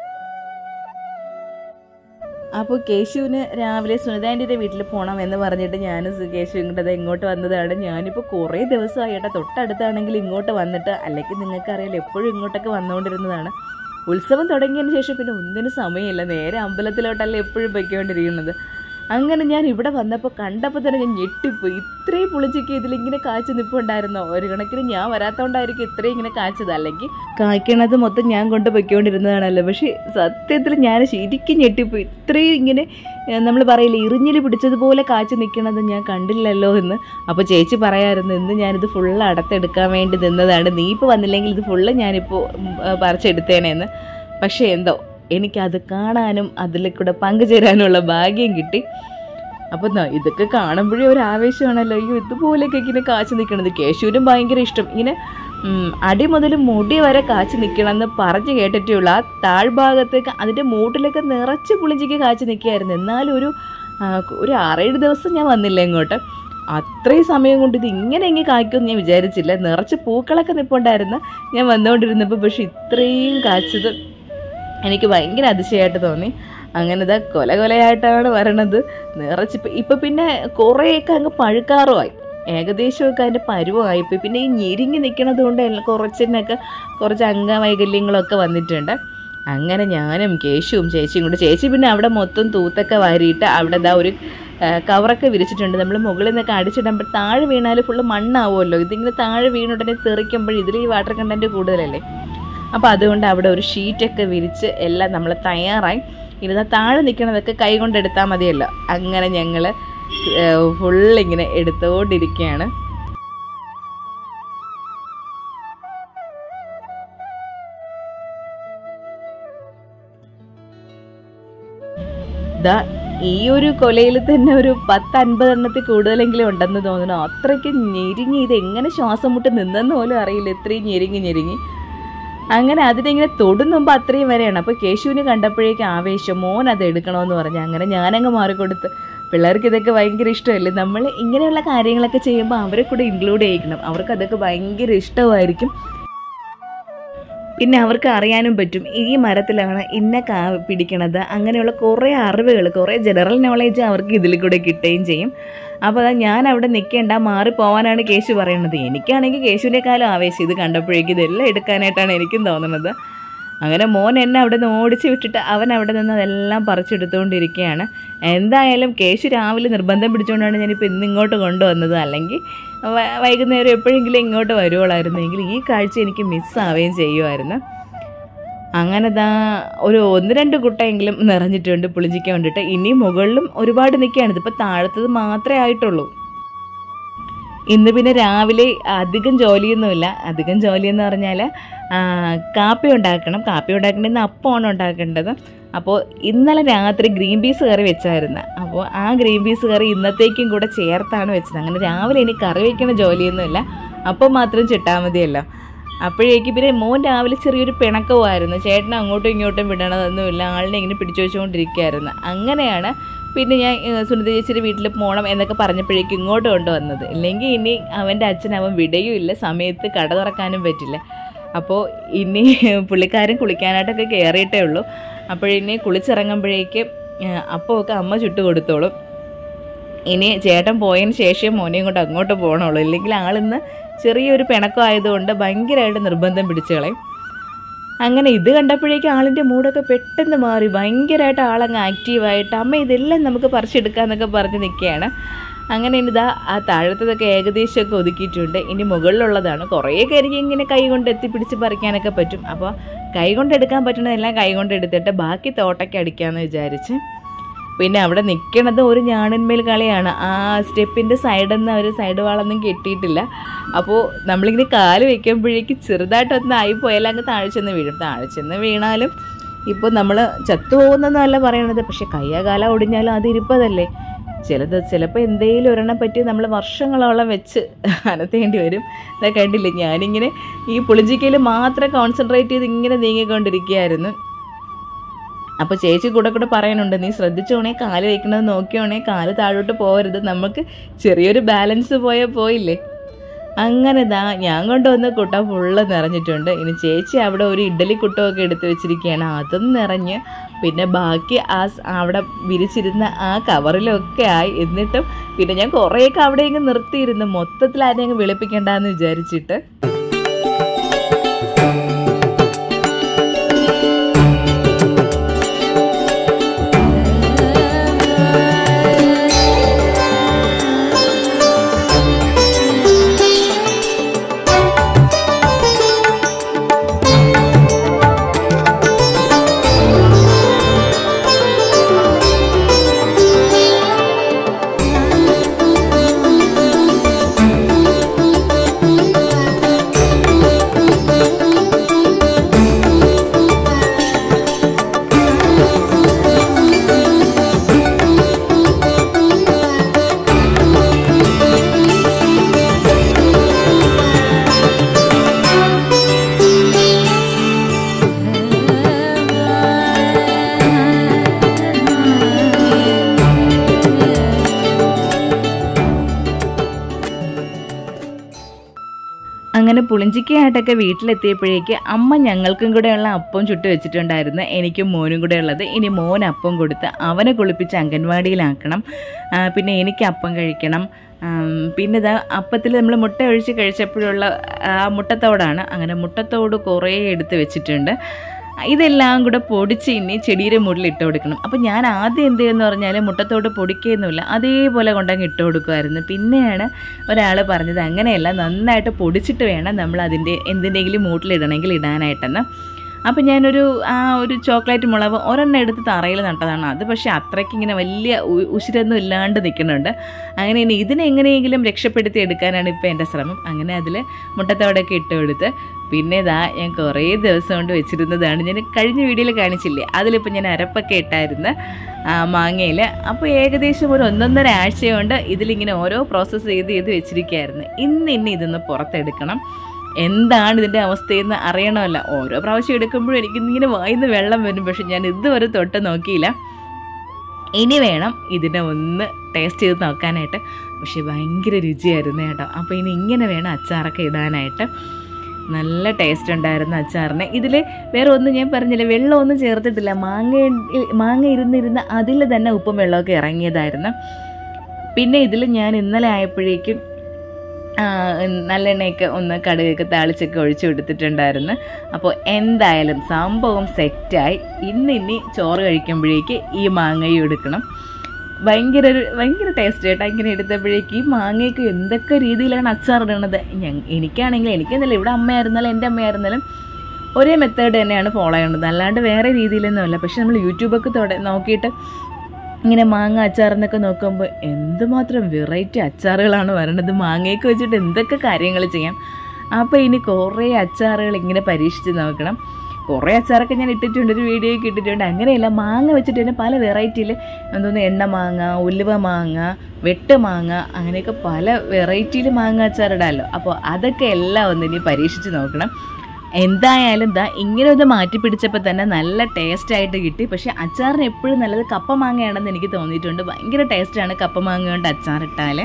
അപ്പോൾ കേശുവിന് രാവിലെ സുനിതാൻ്റിയുടെ വീട്ടിൽ പോകണം എന്ന് പറഞ്ഞിട്ട് ഞാൻ കേശു ഇങ്ങോട്ട് ഇങ്ങോട്ട് വന്നതാണ് ഞാനിപ്പോൾ കുറേ ദിവസമായിട്ട് തൊട്ടടുത്താണെങ്കിൽ ഇങ്ങോട്ട് വന്നിട്ട് അല്ലെങ്കിൽ നിങ്ങൾക്കറിയാലോ എപ്പോഴും ഇങ്ങോട്ടൊക്കെ വന്നുകൊണ്ടിരുന്നതാണ് ഉത്സവം തുടങ്ങിയതിന് ശേഷം പിന്നെ ഒന്നിനും സമയമില്ല നേരെ അമ്പലത്തിലോട്ടല്ല എപ്പോഴും പൊയ്ക്കൊണ്ടിരിക്കുന്നത് അങ്ങനെ ഞാൻ ഇവിടെ വന്നപ്പോൾ കണ്ടപ്പോൾ തന്നെ ഞാൻ ഞെട്ടിപ്പോയി ഇത്രയും പുളിച്ചയ്ക്ക് ഇതിലിങ്ങനെ കാച്ചു നിൽപ്പുണ്ടായിരുന്നോ ഒരു കണക്കിന് ഞാൻ വരാത്തോണ്ടായിരിക്കും ഇത്രയും ഇങ്ങനെ കാച്ചത് അല്ലെങ്കിൽ കായ്ക്കണത് മൊത്തം ഞാൻ കൊണ്ട് പൊയ്ക്കൊണ്ടിരുന്നതാണല്ലോ പക്ഷേ സത്യത്തിൽ ഞാൻ ശരിക്കും ഞെട്ടിപ്പോയി ഇത്രയും ഇങ്ങനെ നമ്മൾ പറയില്ലേ ഇറിഞ്ഞിൽ പിടിച്ചതുപോലെ കാച്ചു നിൽക്കണത് ഞാൻ കണ്ടില്ലല്ലോ എന്ന് അപ്പോൾ ചേച്ചി പറയാമായിരുന്നു ഇന്ന് ഞാനിത് ഫുള്ള് അടത്തെടുക്കാൻ വേണ്ടി നിന്നതാണ് നീ ഇപ്പോൾ വന്നില്ലെങ്കിൽ ഇത് ഫുള്ള് ഞാനിപ്പോൾ ഉം, ആ, പറിച്ചെടുത്തേനേന്ന് പക്ഷേ എന്തോ എനിക്കത് കാണാനും അതിൽ കൂടെ പങ്കുചേരാനുള്ള ഭാഗ്യം കിട്ടി അപ്പോൾ ന- ഇതൊക്കെ കാണുമ്പോഴേ ഒരു ആവേശമാണല്ലോ അയ്യോ ഇതുപോലെയൊക്കെ ഇങ്ങനെ കാച്ചു നിൽക്കണത് കേശുവിനും ഭയങ്കര ഇഷ്ടം ഇങ്ങനെ ഉം, അടി മുതൽ മുടി വരെ കാച്ചു നിൽക്കണമെന്ന് പറഞ്ഞു കേട്ടിട്ടേ ഉള്ളൂ ആ താഴ്ഭാഗത്തേക്ക് അതിൻ്റെ മൂട്ടിലൊക്കെ നിറച്ച് പുളിഞ്ചിക്ക് കാച്ചു നിൽക്കുകയായിരുന്നു എന്നാലും ഒരു ആ, ഒരു ആറേഴ് ദിവസം ഞാൻ വന്നില്ല ഇങ്ങോട്ട് അത്രയും സമയം കൊണ്ട് ഇത് ഇങ്ങനെ എങ്ങനെ കായ്ക്കുമെന്ന് ഞാൻ വിചാരിച്ചില്ല നിറച്ച് പൂക്കളൊക്കെ നിൽപ്പുണ്ടായിരുന്നു ഞാൻ വന്നുകൊണ്ടിരുന്നപ്പോൾ പക്ഷെ ഇത്രയും കാച്ചത് എനിക്ക് ഭയങ്കര അതിശയമായിട്ട് തോന്നി അങ്ങനെ ഇതാ കൊല കൊലയായിട്ടാണ് വരണത് നിറച്ച് ഇപ്പം പിന്നെ കുറേയൊക്കെ അങ്ങ് പഴുക്കാറുമായി ഏകദേശമൊക്കെ അതിൻ്റെ പരുവമായി ഇപ്പം പിന്നെ ഈ ഞെരിങ്ങി നിൽക്കണത് കൊണ്ട് എല്ലാം കുറച്ചിനൊക്കെ കുറച്ച് അംഗവൈകല്യങ്ങളൊക്കെ വന്നിട്ടുണ്ട് അങ്ങനെ ഞാനും കേശുവും ചേച്ചിയും കൂടെ ചേച്ചി പിന്നെ അവിടെ മൊത്തം തൂത്തൊക്കെ വാരിയിട്ട് അവിടെ ദാ ഒരു ആ, കവറൊക്കെ വിരിച്ചിട്ടുണ്ട് നമ്മൾ മുകളിൽ നിന്നൊക്കെ അടിച്ചിടുമ്പോൾ താഴെ വീണാൽ ഫുള്ള് മണ്ണാവുമല്ലോ ഇതിങ്ങനെ താഴെ വീണുടനെ തെറിക്കുമ്പോൾ ഇതിൽ ഈ വാട്ടർ കണ്ടൻറ്റ് കൂടുതലല്ലേ അപ്പോൾ അതുകൊണ്ട് അവിടെ ഒരു ഷീറ്റൊക്കെ വിരിച്ച് എല്ലാം നമ്മൾ തയ്യാറായി ഇനി താഴെ നിൽക്കണതൊക്കെ കൈ കൊണ്ട് എടുത്താൽ മതിയല്ലോ അങ്ങനെ ഞങ്ങൾ ഫുള്ളിങ്ങനെ എടുത്തുകൊണ്ടിരിക്കുകയാണ് ദാ ഈ ഒരു കൊലയിൽ തന്നെ ഒരു പത്ത് അൻപത് എണ്ണത്തിൽ കൂടുതലെങ്കിലും ഉണ്ടെന്ന് തോന്നുന്നു അത്രയ്ക്ക് ഞെരുങ്ങി ഇത് എങ്ങനെ ശ്വാസം മുട്ട് നിന്നെന്ന് പോലും അറിയില്ല ഇത്രയും ഞെരുങ്ങി ഞെരുങ്ങി അങ്ങനെ അതിനിങ്ങനെ തൊടുന്നുമ്പോൾ അത്രയും വരെയാണ് അപ്പോൾ കേശുവിനെ കണ്ടപ്പോഴേക്കും ആവേശം മോൻ അത് എടുക്കണമെന്ന് പറഞ്ഞു അങ്ങനെ ഞാനങ്ങ് മാറിക്കൊടുത്ത് പിള്ളേർക്ക് ഇതൊക്കെ ഭയങ്കര ഇഷ്ടമല്ലേ നമ്മൾ ഇങ്ങനെയുള്ള കാര്യങ്ങളൊക്കെ ചെയ്യുമ്പോൾ അവരെ കൂടെ ഇൻക്ലൂഡ് ചെയ്യിക്കണം അവർക്ക് അതൊക്കെ ഭയങ്കര ഇഷ്ടമായിരിക്കും പിന്നെ അവർക്ക് അറിയാനും പറ്റും ഈ മരത്തിലാണ് ഇന്ന കാ പിടിക്കണത് അങ്ങനെയുള്ള കുറേ അറിവുകൾ കുറേ ജനറൽ നോളേജ് അവർക്ക് ഇതിൽ കൂടെ കിട്ടുകയും ചെയ്യും അപ്പോൾ അതാ ഞാൻ അവിടെ നിൽക്കേണ്ട മാറി പോകാനാണ് കേശു പറയണത് എനിക്കാണെങ്കിൽ കേശുവിനേക്കാളും ആവേശം ഇത് കണ്ടപ്പോഴേക്കും ഇതെല്ലാം എടുക്കാനായിട്ടാണ് എനിക്കും തോന്നുന്നത് അങ്ങനെ മോൻ എന്നെ അവിടെ നിന്ന് ഓടിച്ച് വിട്ടിട്ട് അവൻ അവിടെ നിന്ന് അതെല്ലാം പറിച്ചെടുത്തുകൊണ്ടിരിക്കുകയാണ് എന്തായാലും കേശു രാവിലെ നിർബന്ധം പിടിച്ചുകൊണ്ടാണ് ഞാനിപ്പോൾ ഇന്ന് ഇങ്ങോട്ട് കൊണ്ടുവന്നത് അല്ലെങ്കിൽ വ- വൈകുന്നേരം എപ്പോഴെങ്കിലും ഇങ്ങോട്ട് വരുവോളായിരുന്നു എങ്കിൽ ഈ കാഴ്ച എനിക്ക് മിസ്സാവുകയും ചെയ്യുമായിരുന്നു അങ്ങനെ ദാ ഒരു ഒന്ന് രണ്ട് കുട്ടയെങ്കിലും നിറഞ്ഞിട്ടുണ്ട് പുളിഞ്ചിക്കാൻ വേണ്ടിയിട്ട് ഇനി മുകളിലും ഒരുപാട് നിൽക്കുകയാണ് ഇതിപ്പോൾ താഴത്തത് മാത്രമേ ആയിട്ടുള്ളൂ ഇന്ന് പിന്നെ രാവിലെ അധികം ജോലിയൊന്നുമില്ല അധികം ജോലി എന്ന് പറഞ്ഞാൽ ആ, കാപ്പി ഉണ്ടാക്കണം കാപ്പി ഉണ്ടാക്കേണ്ടത് അപ്പമാണ് ഉണ്ടാക്കേണ്ടത് അപ്പോൾ ഇന്നലെ രാത്രി ഗ്രീൻ പീസ് കറി വെച്ചായിരുന്നു അപ്പോൾ ആ ഗ്രീൻ പീസ് കറി ഇന്നത്തേക്കും കൂടെ ചേർത്താണ് വെച്ചത് അങ്ങനെ രാവിലെ ഇനി കറി വയ്ക്കണ ജോലിയൊന്നുമില്ല അപ്പം മാത്രം ചിട്ടാൽ മതിയല്ലോ അപ്പോഴേക്ക് പിന്നെ മോൻ രാവിലെ ചെറിയൊരു പിണക്കമായിരുന്നു ചേട്ടൻ അങ്ങോട്ടും ഇങ്ങോട്ടും വിടണതൊന്നുമില്ല ആളിനെ ഇങ്ങനെ പിടിച്ചു വെച്ചുകൊണ്ടിരിക്കുകയായിരുന്നു അങ്ങനെയാണ് പിന്നെ ഞാൻ ഏഹ്, സുനിത ചേച്ചിയുടെ വീട്ടിൽ പോകണം എന്നൊക്കെ പറഞ്ഞപ്പോഴേക്കും ഇങ്ങോട്ട് കൊണ്ടുവന്നത് ഇല്ലെങ്കിൽ ഇനി അവൻ്റെ അച്ഛൻ അവൻ വിടയും ഇല്ല സമയത്ത് കട തുറക്കാനും പറ്റില്ല അപ്പോൾ ഇനി പുള്ളിക്കാരൻ കുളിക്കാനായിട്ടൊക്കെ കയറിയിട്ടേ ഉള്ളൂ അപ്പോഴിനി കുളിച്ചിറങ്ങുമ്പോഴേക്ക് ഏഹ്, അപ്പമൊക്കെ അമ്മ ചുട്ട് കൊടുത്തോളും ഇനി ചേട്ടൻ പോയതിന് ശേഷം മോനെയും കൊണ്ട് അങ്ങോട്ട് പോകണുള്ളൂ ഇല്ലെങ്കിൽ ആളിന്ന് ചെറിയൊരു പിണക്കം ആയതുകൊണ്ട് ഭയങ്കരമായിട്ട് നിർബന്ധം പിടിച്ചു കളയും അങ്ങനെ ഇത് കണ്ടപ്പോഴേക്കും ആളിൻ്റെ മൂടൊക്കെ പെട്ടെന്ന് മാറി ഭയങ്കരമായിട്ട് ആളങ്ങ് ആക്റ്റീവായിട്ട് അമ്മ ഇതെല്ലാം നമുക്ക് പറിച്ചെടുക്കാമെന്നൊക്കെ പറഞ്ഞ് നിൽക്കുകയാണ് അങ്ങനെ ഇനി ഇതാ ആ താഴത്തതൊക്കെ ഏകദേശമൊക്കെ ഒതുക്കിയിട്ടുണ്ട് ഇനി മുകളിലുള്ളതാണ് കുറേയൊക്കെ എനിക്ക് ഇങ്ങനെ കൈ കൊണ്ട് എത്തിപ്പിടിച്ച് പറിക്കാനൊക്കെ പറ്റും അപ്പോൾ കൈ കൊണ്ട് എടുക്കാൻ പറ്റുന്നതെല്ലാം കൈ കൊണ്ട് എടുത്തിട്ട് ബാക്കി തോട്ടയ്ക്ക് അടിക്കാമെന്ന് വിചാരിച്ച് പിന്നെ അവിടെ നിൽക്കണത് ഒരു ഞാണിന്മേൽ കളിയാണ് ആ സ്റ്റെപ്പിൻ്റെ സൈഡിൽ നിന്ന് അവർ സൈഡ് വാളൊന്നും കെട്ടിയിട്ടില്ല അപ്പോൾ നമ്മളിങ്ങനെ കാല് വെക്കുമ്പോഴേക്ക് ചെറുതായിട്ടൊന്ന് ആയിപ്പോയാൽ അങ്ങ് താഴെ ചെന്ന് വീഴും താഴെ ചെന്ന് വീണാലും ഇപ്പോൾ നമ്മൾ ചത്തുപോകുന്നതല്ല പറയണത് പക്ഷെ കയ്യ കാല ഒടിഞ്ഞാലും അത് ഇരിപ്പതല്ലേ ചിലത് ചിലപ്പോൾ എന്തെങ്കിലും ഒരെണ്ണം പറ്റി നമ്മൾ വർഷങ്ങളോളം വെച്ച് അനത്തേണ്ടി വരും ഇതാ കണ്ടില്ലേ ഞാനിങ്ങനെ ഈ പുളിഞ്ചിക്കയിൽ മാത്രം കോൺസെൻട്രേറ്റ് ചെയ്ത് ഇങ്ങനെ നീങ്ങിക്കൊണ്ടിരിക്കുകയായിരുന്നു അപ്പോൾ ചേച്ചി കൂടെ കൂടെ പറയുന്നുണ്ട് നീ ശ്രദ്ധിച്ചോണേ കാല് വയ്ക്കണത് നോക്കിയോണേ കാല് താഴോട്ട് പോകരുത് നമുക്ക് ചെറിയൊരു ബാലൻസ് പോയാൽ പോയില്ലേ അങ്ങനെ ദാ ഞാൻ കൊണ്ടുവന്ന കുട്ട ഫുള്ള് നിറഞ്ഞിട്ടുണ്ട് ഇനി ചേച്ചി അവിടെ ഒരു ഇഡ്ഡലി കുട്ടമൊക്കെ എടുത്ത് വെച്ചിരിക്കുകയാണ് അതും നിറഞ്ഞ് പിന്നെ ബാക്കി ആ സ് അവിടെ വിരിച്ചിരുന്ന ആ കവറിലൊക്കെ ആയി എന്നിട്ടും പിന്നെ ഞാൻ കുറേയൊക്കെ അവിടെ ഇങ്ങ് നിർത്തിയിരുന്നു മൊത്തത്തിൽ ആരെയും അങ്ങ് വിളിപ്പിക്കണ്ടെന്ന് വിചാരിച്ചിട്ട് അങ്ങനെ പുളിഞ്ചിക്കയായിട്ടൊക്കെ വീട്ടിലെത്തിയപ്പോഴേക്ക് അമ്മ ഞങ്ങൾക്കും കൂടെയുള്ള അപ്പം ചുട്ട് വെച്ചിട്ടുണ്ടായിരുന്നു എനിക്കും മോനും കൂടെ ഉള്ളത് ഇനി മോൻ അപ്പം കൊടുത്ത് അവനെ കുളിപ്പിച്ച് അംഗൻവാടിയിലാക്കണം ആ, പിന്നെ എനിക്ക് അപ്പം കഴിക്കണം ആം, പിന്നെ ഇതാ അപ്പത്തിൽ നമ്മൾ മുട്ട ഒഴിച്ച് കഴിച്ചപ്പോഴുള്ള ആ മുട്ടത്തോടാണ് അങ്ങനെ മുട്ടത്തോട് കുറേ എടുത്ത് വെച്ചിട്ടുണ്ട് ഇതെല്ലാം കൂടെ പൊടിച്ച് ഇനി ചെടിയുടെ മുകളിൽ ഇട്ട് കൊടുക്കണം അപ്പോൾ ഞാൻ ആദ്യം എന്ത് ചെയ്യുമെന്ന് പറഞ്ഞാൽ മുട്ടത്തോട് പൊടിക്കുകയൊന്നുമില്ല അതേപോലെ കൊണ്ടങ്ങ് ഇട്ട് കൊടുക്കുമായിരുന്നു പിന്നെയാണ് ഒരാൾ പറഞ്ഞത് അങ്ങനെയല്ല നന്നായിട്ട് പൊടിച്ചിട്ട് വേണം നമ്മൾ അതിൻ്റെ എന്തിൻ്റെങ്കിലും മൂട്ടിലിടണമെങ്കിൽ ഇടാനായിട്ടെന്ന് അപ്പം ഞാനൊരു ആ ഒരു ചോക്ലേറ്റ് മുളക് ഒരെണ്ണം എടുത്ത് തറയിൽ നട്ടതാണ് അത് പക്ഷേ അത്രയ്ക്ക് ഇങ്ങനെ വലിയ ഉ- ഉശിരൊന്നും ഇല്ലാണ്ട് നിൽക്കുന്നുണ്ട് അങ്ങനെ ഇനി ഇതിനെ എങ്ങനെയെങ്കിലും രക്ഷപ്പെടുത്തി എടുക്കാനാണ് ഇപ്പോൾ എൻ്റെ ശ്രമം അങ്ങനെ അതിൽ മുട്ടത്തോടൊക്കെ ഇട്ട് കൊടുത്ത് പിന്നെ ഇതാ ഞാൻ കുറേ ദിവസം കൊണ്ട് വെച്ചിരുന്നതാണ് ഞാൻ കഴിഞ്ഞ വീഡിയോയിൽ കാണിച്ചില്ലേ അതിലിപ്പോൾ ഞാൻ അരപ്പൊക്കെ ഇട്ടായിരുന്നു മാങ്ങയിൽ അപ്പോൾ ഏകദേശം ഒരു ഒന്നൊന്നര ആഴ്ച കൊണ്ട് ഇതിലിങ്ങനെ ഓരോ പ്രോസസ്സ് ചെയ്ത് ചെയ്ത് വെച്ചിരിക്കുകയായിരുന്നു ഇന്ന് ഇനി ഇതൊന്ന് പുറത്തെടുക്കണം എന്താണ് ഇതിൻ്റെ അവസ്ഥയെന്ന് അറിയണമല്ല ഓരോ പ്രാവശ്യം എടുക്കുമ്പോഴും എനിക്ക് ഇങ്ങനെ വായിന്ന് വെള്ളം വരും പക്ഷെ ഞാൻ ഇതുവരെ തൊട്ട് നോക്കിയില്ല ഇനി വേണം ഇതിനെ ഒന്ന് ടേസ്റ്റ് ചെയ്ത് നോക്കാനായിട്ട് പക്ഷേ ഭയങ്കര രുചിയായിരുന്നു കേട്ടോ അപ്പോൾ ഇനി ഇങ്ങനെ വേണം അച്ചാറൊക്കെ ഇടാനായിട്ട് നല്ല ടേസ്റ്റ് ഉണ്ടായിരുന്നു അച്ചാറിന് ഇതിൽ വേറെ ഒന്നും ഞാൻ പറഞ്ഞില്ല വെള്ളമൊന്നും ചേർത്തിട്ടില്ല മാങ്ങ മാങ്ങ ഇരുന്നിരുന്ന് അതിൽ തന്നെ ഉപ്പും വെള്ളമൊക്കെ ഇറങ്ങിയതായിരുന്നു പിന്നെ ഇതിൽ ഞാൻ ഇന്നലെ ആയപ്പോഴേക്കും ആ, നല്ലെണ്ണയൊക്കെ ഒന്ന് കടുകൊക്കെ താളിച്ചൊക്കെ ഒഴിച്ചു കൊടുത്തിട്ടുണ്ടായിരുന്നു അപ്പോൾ എന്തായാലും സംഭവം സെറ്റായി ഇന്ന് ഇനി ചോറ് കഴിക്കുമ്പോഴേക്ക് ഈ മാങ്ങയും എടുക്കണം ഭയങ്കര ഒരു ഭയങ്കര ടേസ്റ്റ് കേട്ടോ ഇങ്ങനെ എടുത്തപ്പോഴേക്ക് ഈ മാങ്ങയൊക്കെ എന്തൊക്കെ രീതിയിലാണ് അച്ചാർ ഇടണത് ഞ എനിക്കാണെങ്കിൽ എനിക്കെന്നല്ല ഇവിടെ അമ്മയായിരുന്നാലും എൻ്റെ അമ്മയായിരുന്നാലും ഒരേ മെത്തേഡ് തന്നെയാണ് ഫോളോ ചെയ്യേണ്ടത് അല്ലാണ്ട് വേറെ രീതിയിലൊന്നുമല്ല പക്ഷെ നമ്മൾ യൂട്യൂബൊക്കെ തൊട നോക്കിയിട്ട് ഇങ്ങനെ മാങ്ങ അച്ചാർ എന്നൊക്കെ നോക്കുമ്പോൾ എന്തുമാത്രം വെറൈറ്റി അച്ചാറുകളാണ് വരണത് മാങ്ങയൊക്കെ വെച്ചിട്ട് എന്തൊക്കെ കാര്യങ്ങൾ ചെയ്യാം അപ്പോൾ ഇനി കുറേ അച്ചാറുകൾ ഇങ്ങനെ പരീക്ഷിച്ച് നോക്കണം കുറേ അച്ചാറൊക്കെ ഞാൻ ഇട്ടിട്ടുണ്ട് ഒരു വീഡിയോ ഒക്കെ ഇട്ടിട്ടുണ്ട് അങ്ങനെയല്ല മാങ്ങ വെച്ചിട്ട് തന്നെ പല വെറൈറ്റിയിൽ എന്തോന്ന് എണ്ണ മാങ്ങ ഉലുവ മാങ്ങ വെട്ട് മാങ്ങ അങ്ങനെയൊക്കെ പല വെറൈറ്റിയിൽ മാങ്ങ അച്ചാറിടാമല്ലോ അപ്പോൾ അതൊക്കെ എല്ലാം ഒന്ന് ഇനി പരീക്ഷിച്ച് നോക്കണം എന്തായാലും ദാ ഇങ്ങനെ ഒന്ന് മാറ്റി പിടിച്ചപ്പോൾ തന്നെ നല്ല ടേസ്റ്റ് ആയിട്ട് കിട്ടി പക്ഷേ അച്ചാറിന് എപ്പോഴും നല്ലത് കപ്പ മാങ്ങയാണെന്ന് എനിക്ക് തോന്നിയിട്ടുണ്ട് ഭയങ്കര ടേസ്റ്റാണ് കപ്പ മാങ്ങ കൊണ്ട് അച്ചാറിട്ടാൽ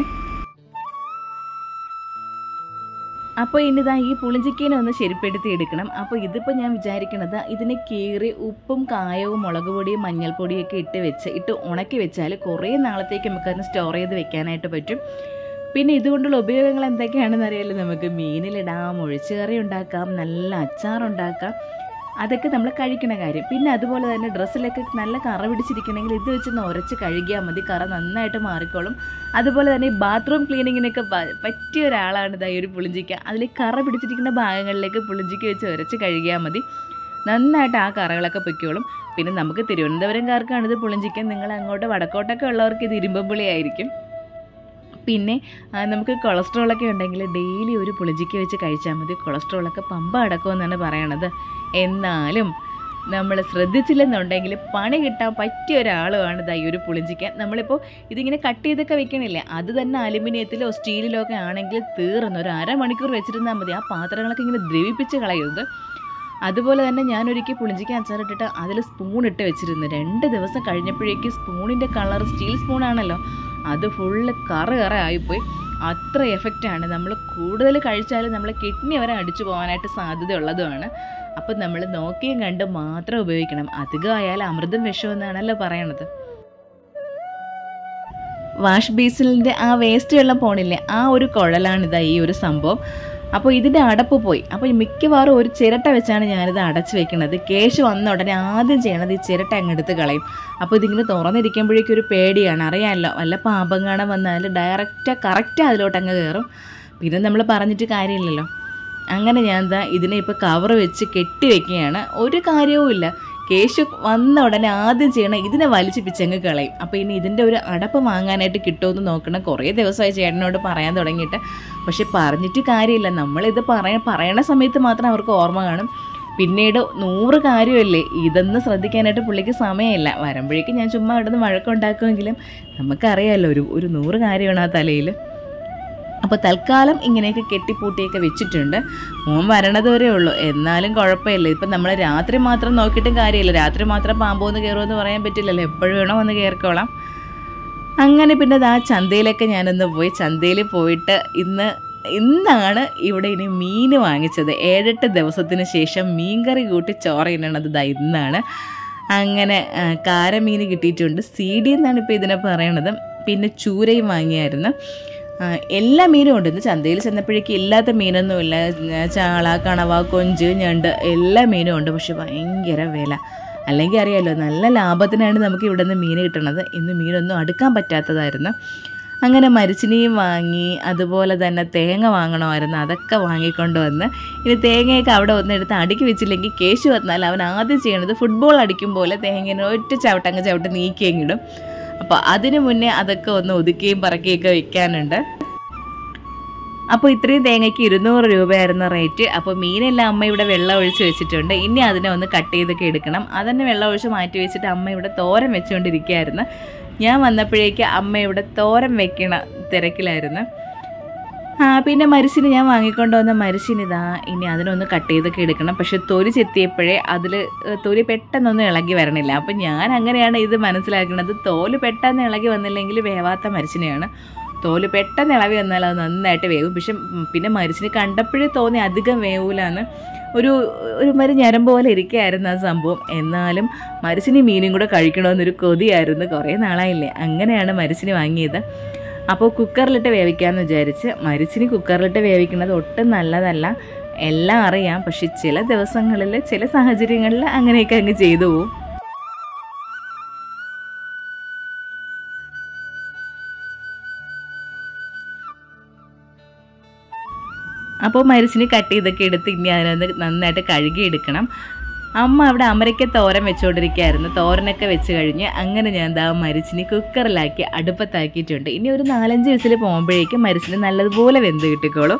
അപ്പോൾ ഇനിതാ ഈ പുളിഞ്ചിക്കേനെ ഒന്ന് ശരിപ്പെടുത്തി എടുക്കണം അപ്പോൾ ഇതിപ്പോൾ ഞാൻ വിചാരിക്കണത് ഇതിനെ കീറി ഉപ്പും കായവും മുളക് പൊടിയും മഞ്ഞൾപ്പൊടിയൊക്കെ ഇട്ട് വെച്ച് ഇട്ട് ഉണക്കി വെച്ചാൽ കുറേ നാളത്തേക്ക് നമുക്കതിന് സ്റ്റോർ ചെയ്ത് വെക്കാനായിട്ട് പറ്റും പിന്നെ ഇതുകൊണ്ടുള്ള ഉപയോഗങ്ങൾ എന്തൊക്കെയാണെന്ന് അറിയാലോ നമുക്ക് മീനിലിടാം ഒഴിച്ചുകറി ഉണ്ടാക്കാം നല്ല അച്ചാറുണ്ടാക്കാം അതൊക്കെ നമ്മൾ കഴിക്കണ കാര്യം പിന്നെ അതുപോലെ തന്നെ ഡ്രസ്സിലൊക്കെ നല്ല കറ പിടിച്ചിരിക്കണമെങ്കിൽ ഇത് വെച്ച് ഒന്ന് ഉരച്ച് കഴുകിയാൽ മതി കറ നന്നായിട്ട് മാറിക്കോളും അതുപോലെ തന്നെ ഈ ബാത്റൂം ക്ലീനിങ്ങിനൊക്കെ പ- പറ്റിയ ഒരാളാണ് ഇതായി ഒരു പുളിഞ്ചിക്ക അതിൽ കറ പിടിച്ചിരിക്കുന്ന ഭാഗങ്ങളിലേക്ക് പുളിഞ്ചിക്ക വെച്ച് ഉരച്ച് കഴുകിയാൽ മതി നന്നായിട്ട് ആ കറകളൊക്കെ പൊയ്ക്കോളും പിന്നെ നമുക്ക് തിരുവനന്തപുരംകാർക്കാണ് ഇത് പുളിഞ്ചിക്ക നിങ്ങൾ അങ്ങോട്ട് വടക്കോട്ടൊക്കെ ഉള്ളവർക്ക് ഇത് ഇരുമ്പുളി ആയിരിക്കും പിന്നെ ആ, നമുക്ക് കൊളസ്ട്രോളൊക്കെ ഉണ്ടെങ്കിൽ ഡെയിലി ഒരു പുളിഞ്ചിക്ക വെച്ച് കഴിച്ചാൽ മതി കൊളസ്ട്രോളൊക്കെ പമ്പ അടക്കുമെന്നാണ് പറയണത് എന്നാലും നമ്മൾ ശ്രദ്ധിച്ചില്ലെന്നുണ്ടെങ്കിൽ പണി കിട്ടാൻ പറ്റിയ ഒരാളുമാണ് ഇതാ ഈ ഒരു പുളിഞ്ചിക്ക നമ്മളിപ്പോൾ ഇതിങ്ങനെ കട്ട് ചെയ്തൊക്കെ വെക്കണില്ലേ അത് തന്നെ അലുമിനിയത്തിലോ സ്റ്റീലിലോ ഒക്കെ ആണെങ്കിൽ തീർന്നു ഒരു അരമണിക്കൂർ വെച്ചിരുന്നാൽ മതി ആ പാത്രങ്ങളൊക്കെ ഇങ്ങനെ ദ്രവിപ്പിച്ച് കളയരുത് അതുപോലെ തന്നെ ഞാൻ ഒരിക്കൽ പുളിഞ്ചിക്ക അച്ചാറിട്ടിട്ട് അതിൽ സ്പൂൺ ഇട്ട് വെച്ചിരുന്നു രണ്ട് ദിവസം കഴിഞ്ഞപ്പോഴേക്ക് സ്പൂണിൻ്റെ കളർ സ്റ്റീൽ സ്പൂണാണല്ലോ അത് ഫുള്ള് കറ കറ ആയിപ്പോയി അത്ര എഫക്റ്റാണ് നമ്മൾ കൂടുതൽ കഴിച്ചാൽ നമ്മളെ കിഡ്നി വരെ അടിച്ചു പോകാനായിട്ട് സാധ്യതയുള്ളതുമാണ് അപ്പം നമ്മൾ നോക്കിയും കണ്ട് മാത്രം ഉപയോഗിക്കണം അധികമായാൽ അമൃതം വിഷമെന്നാണല്ലോ പറയണത് വാഷ് ബേസിലിൻ്റെ ആ വേസ്റ്റ് വെള്ളം പോണില്ലേ ആ ഒരു കുഴലാണിതാ ഈ ഒരു സംഭവം അപ്പോൾ ഇതിൻ്റെ അടപ്പ് പോയി അപ്പോൾ മിക്കവാറും ഒരു ചിരട്ട വെച്ചാണ് ഞാനിത് അടച്ച് വെക്കുന്നത് കേശ് വന്ന ഉടനെ ആദ്യം ചെയ്യണത് ഈ ചിരട്ട അങ്ങ് എടുത്ത് കളയും അപ്പോൾ ഇതിങ്ങനെ തുറന്നിരിക്കുമ്പോഴേക്കും ഒരു പേടിയാണ് അറിയാമല്ലോ വല്ല പാപം കാണാൻ വന്നാൽ ഡയറക്റ്റ് കറക്റ്റ് അതിലോട്ട് അങ്ങ് കയറും പിന്നെ നമ്മൾ പറഞ്ഞിട്ട് കാര്യമില്ലല്ലോ അങ്ങനെ ഞാൻ എന്താ ഇതിനെ ഇപ്പോൾ കവർ വെച്ച് കെട്ടി വെക്കുകയാണ് ഒരു കാര്യവും ഇല്ല കേശു വന്ന ഉടനെ ആദ്യം ചെയ്യണം ഇതിനെ വലിച്ച് പിച്ചങ്ങ് കളയും അപ്പോൾ ഇനി ഇതിൻ്റെ ഒരു അടപ്പ് വാങ്ങാനായിട്ട് കിട്ടുമെന്ന് നോക്കണം കുറേ ദിവസമായി ചേട്ടനോട് പറയാൻ തുടങ്ങിയിട്ട് പക്ഷെ പറഞ്ഞിട്ട് കാര്യമില്ല നമ്മളിത് പറയ പറയണ സമയത്ത് മാത്രം അവർക്ക് ഓർമ്മ കാണും പിന്നീട് നൂറ് കാര്യമല്ലേ ഇതൊന്നും ശ്രദ്ധിക്കാനായിട്ട് പുള്ളിക്ക് സമയമില്ല വരുമ്പോഴേക്കും ഞാൻ ചുമ്മാ ഇവിടുന്ന് വഴക്കുണ്ടാക്കുമെങ്കിലും നമുക്കറിയാമല്ലോ ഒരു ഒരു നൂറ് കാര്യമാണ് ആ തലയിൽ അപ്പോൾ തൽക്കാലം ഇങ്ങനെയൊക്കെ കെട്ടിപ്പൂട്ടിയൊക്കെ വെച്ചിട്ടുണ്ട് മോൻ വരണത് വരെ ഉള്ളൂ എന്നാലും കുഴപ്പമില്ല ഇപ്പം നമ്മൾ രാത്രി മാത്രം നോക്കിയിട്ടും കാര്യമില്ല രാത്രി മാത്രം പാമ്പോന്ന് കയറുമെന്ന് പറയാൻ പറ്റില്ലല്ലോ എപ്പോഴും വേണോ വന്ന് കയറിക്കോളാം അങ്ങനെ പിന്നെ ആ ചന്തയിലൊക്കെ ഞാനൊന്ന് പോയി ചന്തയിൽ പോയിട്ട് ഇന്ന് ഇന്നാണ് ഇവിടെ ഇനി മീൻ വാങ്ങിച്ചത് ഏഴെട്ട് ദിവസത്തിന് ശേഷം മീൻകറി കൂട്ടി ചോറ് തിന്നണത് ദാ ഇന്നാണ് അങ്ങനെ ആ, കാരമീൻ കിട്ടിയിട്ടുണ്ട് സി ഡി എന്നാണ് ഇപ്പോൾ ഇതിനെ പറയണത് പിന്നെ ചൂരയും വാങ്ങിയായിരുന്നു ആ, എല്ലാ മീനും ഉണ്ട് ഇന്ന് ചന്തയിൽ ചെന്നപ്പോഴേക്കും ഇല്ലാത്ത മീനൊന്നുമില്ല ഞ- ചാള കണവ കൊഞ്ച് ഞണ്ട് എല്ലാ മീനും ഉണ്ട് പക്ഷെ ഭയങ്കര വില അല്ലെങ്കിൽ അറിയാലോ നല്ല ലാഭത്തിനാണ് നമുക്ക് ഇവിടെ നിന്ന് മീൻ കിട്ടണത് ഇന്ന് മീനൊന്നും അടുക്കാൻ പറ്റാത്തതായിരുന്നു അങ്ങനെ മരിച്ചിനിയും വാങ്ങി അതുപോലെ തന്നെ തേങ്ങ വാങ്ങണമായിരുന്നു അതൊക്കെ വാങ്ങിക്കൊണ്ട് വന്ന് ഇനി തേങ്ങയൊക്കെ അവിടെ ഒന്നെടുത്ത് അടുക്കി വെച്ചില്ലെങ്കിൽ കേശു വന്നാൽ അവൻ ആദ്യം ചെയ്യണത് ഫുട്ബോൾ അടിക്കും പോലെ തേങ്ങനെ ഒറ്റ ചവിട്ടങ്ങ് ചവിട്ട് നീക്കിയും ഇടും അപ്പോൾ അതിന് മുന്നേ അതൊക്കെ ഒന്ന് ഒതുക്കുകയും പറക്കുകയൊക്കെ വെക്കാനുണ്ട് അപ്പോൾ ഇത്രയും തേങ്ങയ്ക്ക് ഇരുന്നൂറ് രൂപയായിരുന്നു റേറ്റ് അപ്പോൾ മീനെല്ലാം അമ്മ ഇവിടെ വെള്ളം ഒഴിച്ച് വെച്ചിട്ടുണ്ട് ഇനി അതിനെ ഒന്ന് കട്ട് ചെയ്തൊക്കെ എടുക്കണം അതന്നെ വെള്ളം ഒഴിച്ച് മാറ്റി വെച്ചിട്ട് അമ്മ ഇവിടെ തോരൻ വെച്ചുകൊണ്ടിരിക്കുകയായിരുന്നു ഞാൻ വന്നപ്പോഴേക്ക് അമ്മ ഇവിടെ തോരൻ വെക്കണ തിരക്കിലായിരുന്നു ആ പിന്നെ മരിച്ചിന് ഞാൻ വാങ്ങിക്കൊണ്ട് വന്ന മരിച്ചിനിതാ ഇനി അതിനൊന്ന് കട്ട് ചെയ്തൊക്കെ എടുക്കണം പക്ഷെ തൊലി ചെത്തിയപ്പോഴേ അതിൽ തൊലി പെട്ടെന്നൊന്നും ഇളകി വരണില്ല അപ്പം ഞാൻ അങ്ങനെയാണ് ഇത് മനസ്സിലാക്കുന്നത് തോല് പെട്ടെന്ന് ഇളകി വന്നില്ലെങ്കിൽ വേവാത്ത മരിച്ചിനെയാണ് തോല് പെട്ടെന്ന് ഇളവി വന്നാൽ അത് നന്നായിട്ട് വേവും പക്ഷെ ഉം, പിന്നെ മരിച്ചിന് കണ്ടപ്പോഴേ തോന്നി അധികം വേവൂലാന്ന് ഒരു ഒരു മരി ഞരം പോലെ ഇരിക്കുകയായിരുന്നു ആ സംഭവം എന്നാലും മരിച്ചിനി മീനും കൂടെ കഴിക്കണമെന്നൊരു കൊതിയായിരുന്നു കുറേ നാളായില്ലേ അങ്ങനെയാണ് മരിച്ചിനി വാങ്ങിയത് അപ്പോൾ കുക്കറിലിട്ട് വേവിക്കാമെന്ന് വിചാരിച്ച് മരിച്ചിനി കുക്കറിലിട്ട് വേവിക്കുന്നത് ഒട്ടും നല്ലതല്ല എല്ലാം അറിയാം പക്ഷെ ചില ദിവസങ്ങളിൽ ചില സാഹചര്യങ്ങളിൽ അങ്ങനെയൊക്കെ അങ്ങ് ചെയ്തു പോവും അപ്പോൾ മരിച്ചിനി കട്ട് ചെയ്തൊക്കെ എടുത്ത് ഇനി അതിനൊന്ന് നന്നായിട്ട് കഴുകിയെടുക്കണം അമ്മ അവിടെ അമരയ്ക്ക തോരൻ വെച്ചുകൊണ്ടിരിക്കുകയായിരുന്നു തോരനൊക്കെ വെച്ച് കഴിഞ്ഞ് അങ്ങനെ ഞാൻ ദാ മരിച്ചിനി കുക്കറിലാക്കി അടുപ്പത്താക്കിയിട്ടുണ്ട് ഇനി ഒരു നാലഞ്ച് വിസിൽ പോകുമ്പോഴേക്കും മരിച്ചിന് നല്ലതുപോലെ വെന്ത് കിട്ടിക്കോളും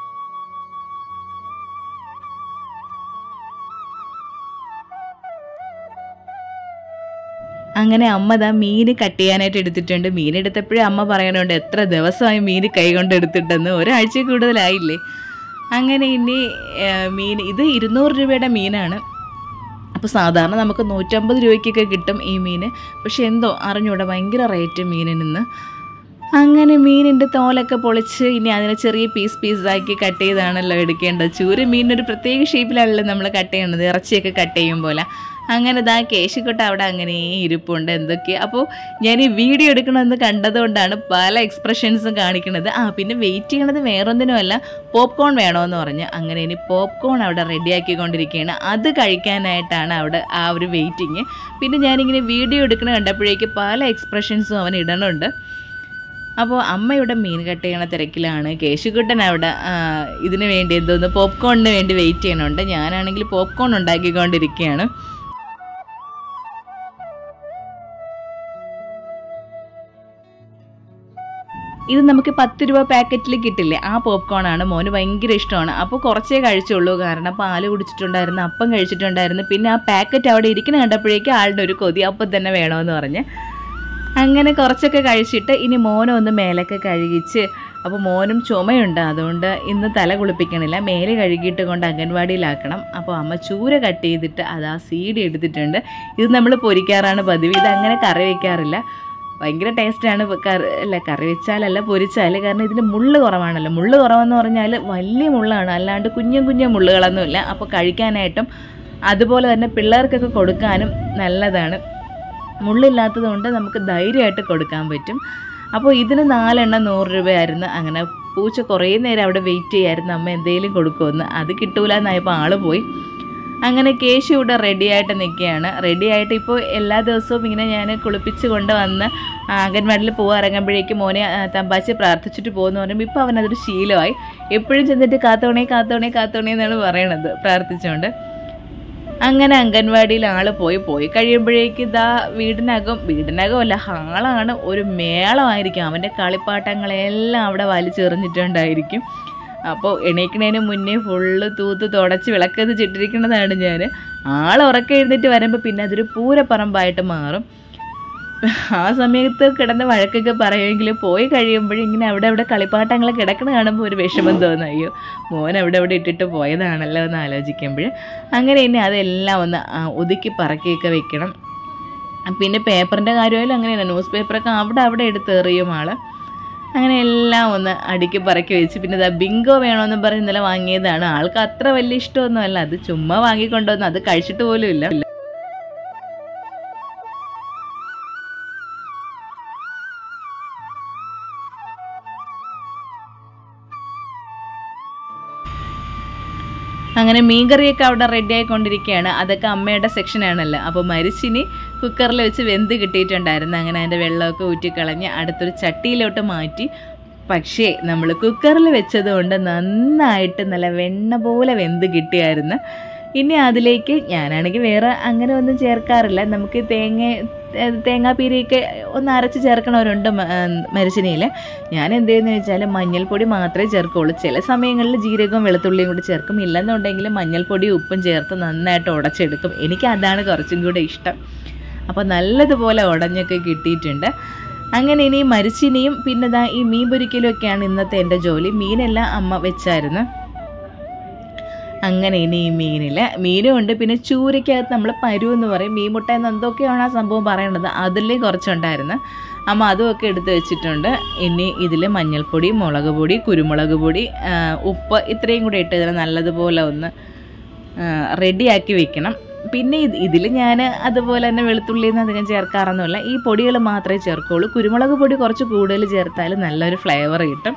അങ്ങനെ അമ്മ ദാ മീൻ കട്ട് ചെയ്യാനായിട്ട് എടുത്തിട്ടുണ്ട് മീൻ എടുത്തപ്പോഴേ അമ്മ പറയണുണ്ട് എത്ര ദിവസമായി മീൻ കൈ കൊണ്ട് എടുത്തിട്ടെന്ന് ഒരാഴ്ച കൂടുതലായില്ലേ അങ്ങനെ ഇനി ആ, മീൻ ഇത് ഇരുന്നൂറ് രൂപയുടെ മീനാണ് അപ്പോൾ സാധാരണ നമുക്ക് നൂറ്റമ്പത് രൂപയ്ക്കൊക്കെ കിട്ടും ഈ മീൻ പക്ഷെ എന്തോ അറിഞ്ഞൂടാ ഭയങ്കര റേറ്റ് മീനിന് അങ്ങനെ മീനിൻ്റെ തോലൊക്കെ പൊളിച്ച് ഇനി അതിനെ ചെറിയ പീസ് പീസാക്കി കട്ട് ചെയ്താണല്ലോ എടുക്കേണ്ടത് ചൂര മീനൊരു പ്രത്യേക ഷേപ്പിലാണല്ലോ നമ്മൾ കട്ട് ചെയ്യണത് ഇറച്ചിയൊക്കെ കട്ട് ചെയ്യും പോലെ അങ്ങനെ ഇതാ കേശിക്കൊട്ട് അവിടെ അങ്ങനെ ഇരിപ്പുണ്ട് എന്തൊക്കെ അപ്പോൾ ഞാൻ ഈ വീഡിയോ എടുക്കണമെന്ന് കണ്ടതുകൊണ്ടാണ് പല എക്സ്പ്രഷൻസും കാണിക്കുന്നത് ആ പിന്നെ വെയിറ്റ് ചെയ്യണത് വേറൊന്നിനുമല്ല പോപ്കോൺ വേണമെന്ന് പറഞ്ഞ് അങ്ങനെ ഇനി പോപ്കോൺ അവിടെ റെഡിയാക്കിക്കൊണ്ടിരിക്കുകയാണ് അത് കഴിക്കാനായിട്ടാണ് അവിടെ ആ ഒരു വെയിറ്റിങ് പിന്നെ ഞാനിങ്ങനെ വീഡിയോ എടുക്കണ കണ്ടപ്പോഴേക്ക് പല എക്സ്പ്രഷൻസും അവൻ ഇടണുണ്ട് അപ്പോൾ അമ്മയുടെ മീൻ കട്ട് ചെയ്യണ തിരക്കിലാണ് കേശുക്കുട്ടൻ അവിടെ ആ, ഇതിന് വേണ്ടി എന്തോന്ന് പോപ്കോണിന് വേണ്ടി വെയിറ്റ് ചെയ്യണുണ്ട് ഞാനാണെങ്കിൽ പോപ്കോൺ ഉണ്ടാക്കിക്കൊണ്ടിരിക്കുകയാണ് ഇത് നമുക്ക് പത്ത് രൂപ പാക്കറ്റിൽ കിട്ടില്ലേ ആ പോപ്കോൺ ആണ് മോന് ഭയങ്കര ഇഷ്ടമാണ് അപ്പോൾ കുറച്ചേ കഴിച്ചുള്ളൂ കാരണം പാല് കുടിച്ചിട്ടുണ്ടായിരുന്നു അപ്പം കഴിച്ചിട്ടുണ്ടായിരുന്നു പിന്നെ ആ പാക്കറ്റ് അവിടെ ഇരിക്കുന്ന കണ്ടപ്പോഴേക്കും ആളുടെ ഒരു കൊതി അപ്പം തന്നെ വേണമെന്ന് പറഞ്ഞ് അങ്ങനെ കുറച്ചൊക്കെ കഴിച്ചിട്ട് ഇനി മോനെ ഒന്ന് മേലൊക്കെ കഴുകിച്ച് അപ്പോൾ മോനും ചുമയുണ്ട് അതുകൊണ്ട് ഇന്ന് തല കുളിപ്പിക്കണില്ല മേലെ കഴുകിയിട്ട് കൊണ്ട് അംഗൻവാടിയിലാക്കണം അപ്പോൾ അമ്മ ചൂര കട്ട് ചെയ്തിട്ട് അത് ആ സീഡ് എടുത്തിട്ടുണ്ട് ഇത് നമ്മൾ പൊരിക്കാറാണ് പതിവ് ഇത് അങ്ങനെ കറി വയ്ക്കാറില്ല ഭയങ്കര ടേസ്റ്റാണ് കറി അല്ല കറി വെച്ചാലല്ല പൊരിച്ചാൽ കാരണം ഇതിന് മുള്ള് കുറവാണല്ലോ മുള്ള് കുറവെന്ന് പറഞ്ഞാൽ വലിയ മുള്ളാണ് അല്ലാണ്ട് കുഞ്ഞു കുഞ്ഞു മുള്ളുകളൊന്നുമില്ല അപ്പോൾ കഴിക്കാനായിട്ടും അതുപോലെ തന്നെ പിള്ളേർക്കൊക്കെ കൊടുക്കാനും നല്ലതാണ് മുള്ളില്ലാത്തത് കൊണ്ട് നമുക്ക് ധൈര്യമായിട്ട് കൊടുക്കാൻ പറ്റും അപ്പോൾ ഇതിന് നാലെണ്ണം നൂറ് രൂപയായിരുന്നു അങ്ങനെ പൂച്ച കുറേ നേരം അവിടെ വെയിറ്റ് ചെയ്യായിരുന്നു അമ്മ എന്തെങ്കിലും കൊടുക്കുമെന്ന് അത് കിട്ടൂല എന്നായപ്പോൾ ആള് പോയി അങ്ങനെ കേശു ഇവിടെ റെഡി ആയിട്ട് നിൽക്കുകയാണ് റെഡി ആയിട്ട് ഇപ്പോൾ എല്ലാ ദിവസവും ഇങ്ങനെ ഞാൻ കുളിപ്പിച്ച് കൊണ്ട് വന്ന് ആ, അംഗൻവാടിയിൽ പോകാൻ ഇറങ്ങുമ്പോഴേക്കും മോനെ ആ, തമ്പാച്ചി പ്രാർത്ഥിച്ചിട്ട് പോകുമെന്ന് പറയുമ്പോൾ ഇപ്പോൾ അവനതൊരു ശീലമായി എപ്പോഴും ചെന്നിട്ട് കാത്തോണേ കാത്തോണേ കാത്തോണേ എന്നാണ് പറയണത് പ്രാർത്ഥിച്ചുകൊണ്ട് അങ്ങനെ അംഗൻവാടിയിൽ ആള് പോയി പോയി കഴിയുമ്പോഴേക്ക് ഇതാ വീടിനകം വീടിനകം അല്ല ഹാളാണ് ഒരു മേളമായിരിക്കും അവൻ്റെ കളിപ്പാട്ടങ്ങളെല്ലാം അവിടെ വലിച്ചെറിഞ്ഞിട്ടുണ്ടായിരിക്കും അപ്പോൾ എണീക്കണതിന് മുന്നേ ഫുള്ള് തൂത്ത് തുടച്ച് വിളക്കത്ത് ചിട്ടിരിക്കുന്നതാണ് ഞാൻ ആൾ ഉറക്കം എഴുന്നേറ്റ് വരുമ്പോൾ പിന്നെ അതൊരു പൂരപ്പറമ്പായിട്ട് മാറും ആ സമയത്ത് കിടന്ന് വഴക്കൊക്കെ പറയുമെങ്കിലും പോയി കഴിയുമ്പോഴും ഇങ്ങനെ അവിടെ അവിടെ കളിപ്പാട്ടങ്ങൾ കിടക്കണ കാണുമ്പോൾ ഒരു വിഷമം തോന്നും അയ്യോ മോൻ അവിടെ അവിടെ ഇട്ടിട്ട് പോയതാണല്ലോ എന്ന് ആലോചിക്കുമ്പോൾ അങ്ങനെ ഇനി അതെല്ലാം ഒന്ന് ആ, ഒതുക്കി പറക്കിയൊക്കെ വെക്കണം പിന്നെ പേപ്പറിൻ്റെ കാര്യമായാലും അങ്ങനെയല്ല ന്യൂസ് പേപ്പറൊക്കെ അവിടെ അവിടെ എടുത്ത് എറിയും ആള് അങ്ങനെ എല്ലാം ഒന്ന് അടുക്കി പറക്കി വെച്ച് പിന്നെ ഇതാ ബിങ്കോ വേണമെന്ന് പറഞ്ഞ് ഇന്നലെ വാങ്ങിയതാണ് ആൾക്ക് അത്ര വലിയ ഇഷ്ടമൊന്നുമല്ല അത് ചുമ്മാ വാങ്ങിക്കൊണ്ടുവന്ന് അത് കഴിച്ചിട്ട് പോലും ഇല്ല അങ്ങനെ മീൻകറിയൊക്കെ അവിടെ റെഡി ആയിക്കൊണ്ടിരിക്കുകയാണ് അതൊക്കെ അമ്മയുടെ സെക്ഷനാണല്ലോ അപ്പോൾ മരിച്ചിനി കുക്കറിൽ വെച്ച് വെന്ത് കിട്ടിയിട്ടുണ്ടായിരുന്നു അങ്ങനെ അതിൻ്റെ വെള്ളമൊക്കെ ഊറ്റിക്കളഞ്ഞ് അടുത്തൊരു ചട്ടിയിലോട്ട് മാറ്റി പക്ഷേ നമ്മൾ കുക്കറിൽ വെച്ചത് കൊണ്ട് നന്നായിട്ട് നല്ല വെണ്ണ പോലെ വെന്ത് കിട്ടിയായിരുന്നു ഇനി അതിലേക്ക് ഞാനാണെങ്കിൽ വേറെ അങ്ങനെ ഒന്നും ചേർക്കാറില്ല നമുക്ക് തേങ്ങ ഏഹ് തേങ്ങാപ്പീരയൊക്കെ ഒന്ന് അരച്ച് ചേർക്കണവരുണ്ട് മരിച്ചിനിയിൽ ഞാൻ എന്ത് ചെയ്യുന്നത് വെച്ചാൽ മഞ്ഞൾപ്പൊടി മാത്രമേ ചേർക്കുള്ളൂ ചില സമയങ്ങളിൽ ജീരകവും വെളുത്തുള്ളിയും കൂടി ചേർക്കും ഇല്ലെന്നുണ്ടെങ്കിൽ മഞ്ഞൾപ്പൊടി ഉപ്പും ചേർത്ത് നന്നായിട്ട് ഉടച്ചെടുക്കും എനിക്ക് അതാണ് കുറച്ചും കൂടെ ഇഷ്ടം അപ്പോൾ നല്ലതുപോലെ ഉടഞ്ഞൊക്കെ കിട്ടിയിട്ടുണ്ട് അങ്ങനെ ഇനി മരിച്ചിനിയും പിന്നെ ദാ ഈ മീൻ പൊരിക്കലും ഒക്കെയാണ് ഇന്നത്തെ എൻ്റെ ജോലി മീനെല്ലാം അമ്മ വെച്ചായിരുന്നു അങ്ങനെ ഇനി ഈ മീനിൽ മീനും ഉണ്ട് പിന്നെ ചൂരയ്ക്കകത്ത് നമ്മൾ പരു എന്ന് പറയും മീൻ മുട്ട എന്ന് എന്തൊക്കെയാണ് ആ സംഭവം പറയേണ്ടത് അതിലേ കുറച്ചുണ്ടായിരുന്നു അമ്മ അതുമൊക്കെ എടുത്ത് വെച്ചിട്ടുണ്ട് ഇനി ഇതിൽ മഞ്ഞൾപ്പൊടി മുളക് പൊടി കുരുമുളക് പൊടി ആ, ഉപ്പ് ഇത്രയും കൂടി ഇട്ട് ഇതിനെ നല്ലതുപോലെ ഒന്ന് റെഡിയാക്കി വെക്കണം പിന്നെ ഇത് ഇതിൽ ഞാൻ അതുപോലെ തന്നെ വെളുത്തുള്ളിയൊന്നും അധികം ചേർക്കാറൊന്നുമില്ല ഈ പൊടികൾ മാത്രമേ ചേർക്കുള്ളൂ കുരുമുളക് പൊടി കുറച്ച് കൂടുതൽ ചേർത്താൽ നല്ലൊരു ഫ്ലേവർ കിട്ടും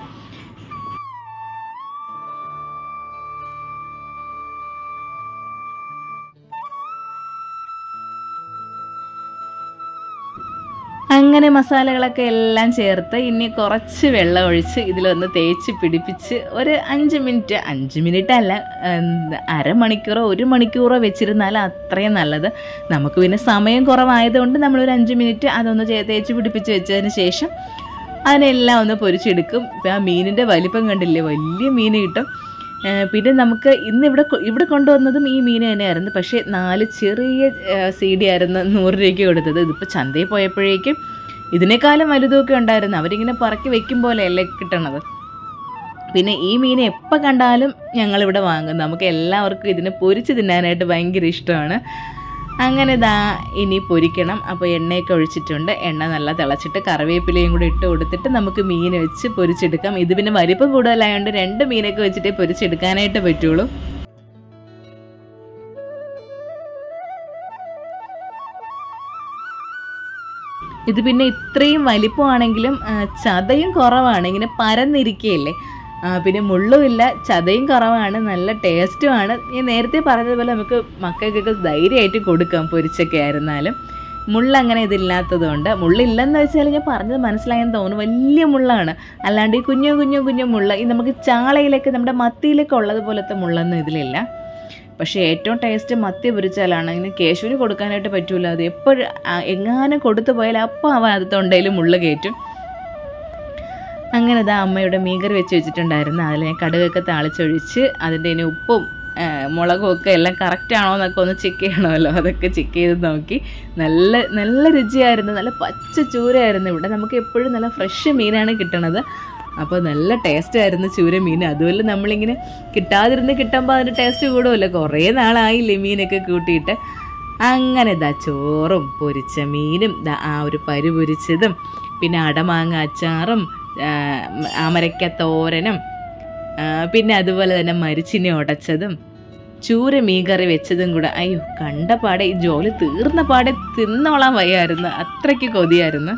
അങ്ങനെ മസാലകളൊക്കെ എല്ലാം ചേർത്ത് ഇനി കുറച്ച് വെള്ളം ഒഴിച്ച് ഇതിലൊന്ന് തേച്ച് പിടിപ്പിച്ച് ഒരു അഞ്ച് മിനിറ്റ് അഞ്ച് മിനിറ്റ് അല്ല എന്താ, അരമണിക്കൂറോ ഒരു മണിക്കൂറോ വെച്ചിരുന്നാൽ അത്രയും നല്ലത് നമുക്ക് പിന്നെ സമയം കുറവായതുകൊണ്ട് നമ്മളൊരു അഞ്ച് മിനിറ്റ് അതൊന്ന് ചേ- തേച്ച് പിടിപ്പിച്ച് വെച്ചതിന് ശേഷം അതിനെല്ലാം ഒന്ന് പൊരിച്ചെടുക്കും ഇപ്പം ആ മീനിൻ്റെ വലിപ്പം കണ്ടില്ലേ വലിയ മീൻ കിട്ടും ഏഹ് പിന്നെ നമുക്ക് ഇന്ന് ഇവിടെ കൊ- ഇവിടെ കൊണ്ടുവന്നതും ഈ മീൻ തന്നെയായിരുന്നു പക്ഷേ നാല് ചെറിയ സി ഡി ആയിരുന്നു നൂറ് രൂപയ്ക്ക് കൊടുത്തത് ഇതിപ്പോൾ ചന്തയിൽ പോയപ്പോഴേക്കും ഇതിനേക്കാളും വലുതുമൊക്കെ ഉണ്ടായിരുന്നു അവരിങ്ങനെ പറക്കി വെക്കും പോലെയല്ലേ കിട്ടണത് പിന്നെ ഈ മീൻ എപ്പോൾ കണ്ടാലും ഞങ്ങളിവിടെ വാങ്ങും നമുക്ക് എല്ലാവർക്കും ഇതിനെ പൊരിച്ച് തിന്നാനായിട്ട് ഭയങ്കര ഇഷ്ടമാണ് അങ്ങനെ ദാ ഇനി പൊരിക്കണം അപ്പോൾ എണ്ണയൊക്കെ ഒഴിച്ചിട്ടുണ്ട് എണ്ണ നല്ല തിളച്ചിട്ട് കറിവേപ്പിലയും കൂടി ഇട്ട് കൊടുത്തിട്ട് നമുക്ക് മീൻ വെച്ച് പൊരിച്ചെടുക്കാം ഇത് പിന്നെ വലിപ്പം കൂടുതലായതുകൊണ്ട് രണ്ട് മീനൊക്കെ വെച്ചിട്ടേ പൊരിച്ചെടുക്കാനായിട്ട് പറ്റുള്ളൂ ഇത് പിന്നെ ഇത്രയും വലിപ്പമാണെങ്കിലും ആ, ചതയും കുറവാണ് ഇങ്ങനെ പരന്നിരിക്കുകയല്ലേ ആ, പിന്നെ മുള്ളുമില്ല ചതയും കുറവാണ് നല്ല ടേസ്റ്റുമാണ് ഞാൻ നേരത്തെ പറഞ്ഞതുപോലെ നമുക്ക് മക്കൾക്കൊക്കെ ധൈര്യമായിട്ട് കൊടുക്കാം പൊരിച്ചൊക്കെ ആയിരുന്നാലും മുള്ളങ്ങനെ ഇതില്ലാത്തതുകൊണ്ട് മുള്ളില്ലെന്ന് വെച്ചാൽ ഞാൻ പറഞ്ഞത് മനസ്സിലായെന്ന് തോന്നുന്നു വലിയ മുള്ളാണ് അല്ലാണ്ട് ഈ കുഞ്ഞു കുഞ്ഞു കുഞ്ഞു മുള്ള ഈ നമുക്ക് ചാളയിലൊക്കെ നമ്മുടെ മത്തിയിലൊക്കെ ഉള്ളതുപോലത്തെ മുള്ളൊന്നും ഇതിലില്ല പക്ഷേ ഏറ്റവും ടേസ്റ്റ് മത്തി പൊരിച്ചാലാണ് ഇങ്ങനെ കേശുവിന് കൊടുക്കാനായിട്ട് പറ്റൂല അത് എപ്പോഴും എങ്ങാനും കൊടുത്തു പോയാൽ അപ്പം അവൻ അത് തൊണ്ടയിൽ മുള്ള കയറ്റും അങ്ങനെ ഇതാ അമ്മയുടെ മീൻകറി വെച്ച് വെച്ചിട്ടുണ്ടായിരുന്നു അതിൽ ഞാൻ കടുകൊക്കെ താളിച്ചൊഴിച്ച് അതിൻ്റെ ഇനി ഉപ്പും ആ, മുളകും ഒക്കെ എല്ലാം കറക്റ്റ് ആണോ എന്നൊക്കെ ഒന്ന് ചെക്ക് ചെയ്യണമല്ലോ അതൊക്കെ ചെക്ക് ചെയ്ത് നോക്കി നല്ല നല്ല രുചിയായിരുന്നു നല്ല പച്ച ചൂരയായിരുന്നു ഇവിടെ നമുക്ക് എപ്പോഴും നല്ല ഫ്രഷ് മീനാണ് കിട്ടണത് അപ്പോൾ നല്ല ടേസ്റ്റ് ആയിരുന്നു ചൂര മീൻ അതുപോലെ നമ്മളിങ്ങനെ കിട്ടാതിരുന്ന് കിട്ടുമ്പോൾ അതിൻ്റെ ടേസ്റ്റ് കൂടുമല്ലോ കുറേ നാളായില്ലേ മീനൊക്കെ കൂട്ടിയിട്ട് അങ്ങനെ ദാ ചോറും പൊരിച്ച മീനും ദാ ആ ഒരു പരു പൊരിച്ചതും പിന്നെ അടമാങ്ങ അച്ചാറും ആ, അമരക്ക തോരനും ആ, പിന്നെ അതുപോലെ തന്നെ മരിച്ചിനെ ഉടച്ചതും ചൂര മീൻകറി വെച്ചതും കൂടെ അയ്യോ കണ്ട പാടെ ഈ ജോലി തീർന്ന പാടെ തിന്നോളാൻ വയ്യായിരുന്നു അത്രയ്ക്ക് കൊതിയായിരുന്നു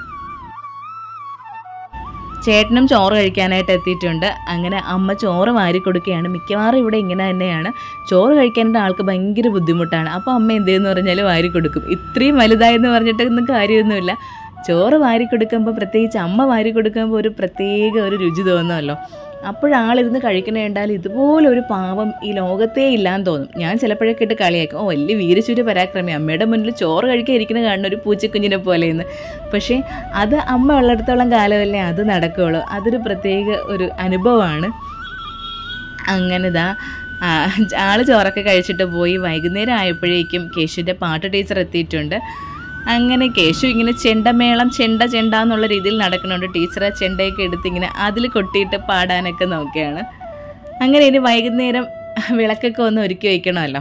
ചേട്ടനും ചോറ് കഴിക്കാനായിട്ട് എത്തിയിട്ടുണ്ട് അങ്ങനെ അമ്മ ചോറ് വാരി കൊടുക്കുകയാണ് മിക്കവാറും ഇവിടെ ഇങ്ങനെ തന്നെയാണ് ചോറ് കഴിക്കാനായിട്ട് ആൾക്ക് ഭയങ്കര ബുദ്ധിമുട്ടാണ് അപ്പോൾ അമ്മ എന്തെന്ന് പറഞ്ഞാൽ വാരി കൊടുക്കും ഇത്രയും വലുതായെന്ന് പറഞ്ഞിട്ടൊന്നും കാര്യമൊന്നുമില്ല ചോറ് വാരി കൊടുക്കുമ്പോൾ പ്രത്യേകിച്ച് അമ്മ വാരി കൊടുക്കുമ്പോൾ ഒരു പ്രത്യേക ഒരു രുചി തോന്നുമല്ലോ അപ്പോഴാളിരുന്ന് കഴിക്കണ കണ്ടാൽ ഇതുപോലെ ഒരു പാവം ഈ ലോകത്തേ ഇല്ലാന്ന് തോന്നും ഞാൻ ചിലപ്പോഴൊക്കെ ഇട്ട് കളിയാക്കും ഓ വലിയ വീരശൂര പരാക്രമി അമ്മയുടെ മുന്നിൽ ചോറ് കഴിക്കാൻ ഇരിക്കുന്ന കാണുന്ന ഒരു പൂച്ചക്കുഞ്ഞിനെ പോലെയെന്ന് പക്ഷേ അത് അമ്മ ഉള്ളിടത്തോളം കാലമല്ലേ അത് നടക്കുകയുള്ളൂ അതൊരു പ്രത്യേക ഒരു അനുഭവമാണ് അങ്ങനെ ഇതാ ആ, ആള് ചോറൊക്കെ കഴിച്ചിട്ട് പോയി വൈകുന്നേരം ആയപ്പോഴേക്കും കേശുവിൻ്റെ പാട്ട് ടീച്ചർ എത്തിയിട്ടുണ്ട് അങ്ങനെ കേശു ഇങ്ങനെ ചെണ്ടമേളം ചെണ്ട ചെണ്ട എന്നുള്ള രീതിയിൽ നടക്കുന്നുണ്ട് ടീച്ചർ ആ ചെണ്ടയൊക്കെ എടുത്ത് ഇങ്ങനെ അതിൽ കൊട്ടിയിട്ട് പാടാനൊക്കെ നോക്കുകയാണ് അങ്ങനെ ഇനി വൈകുന്നേരം വിളക്കൊക്കെ ഒന്ന് ഒരുക്കി വയ്ക്കണമല്ലോ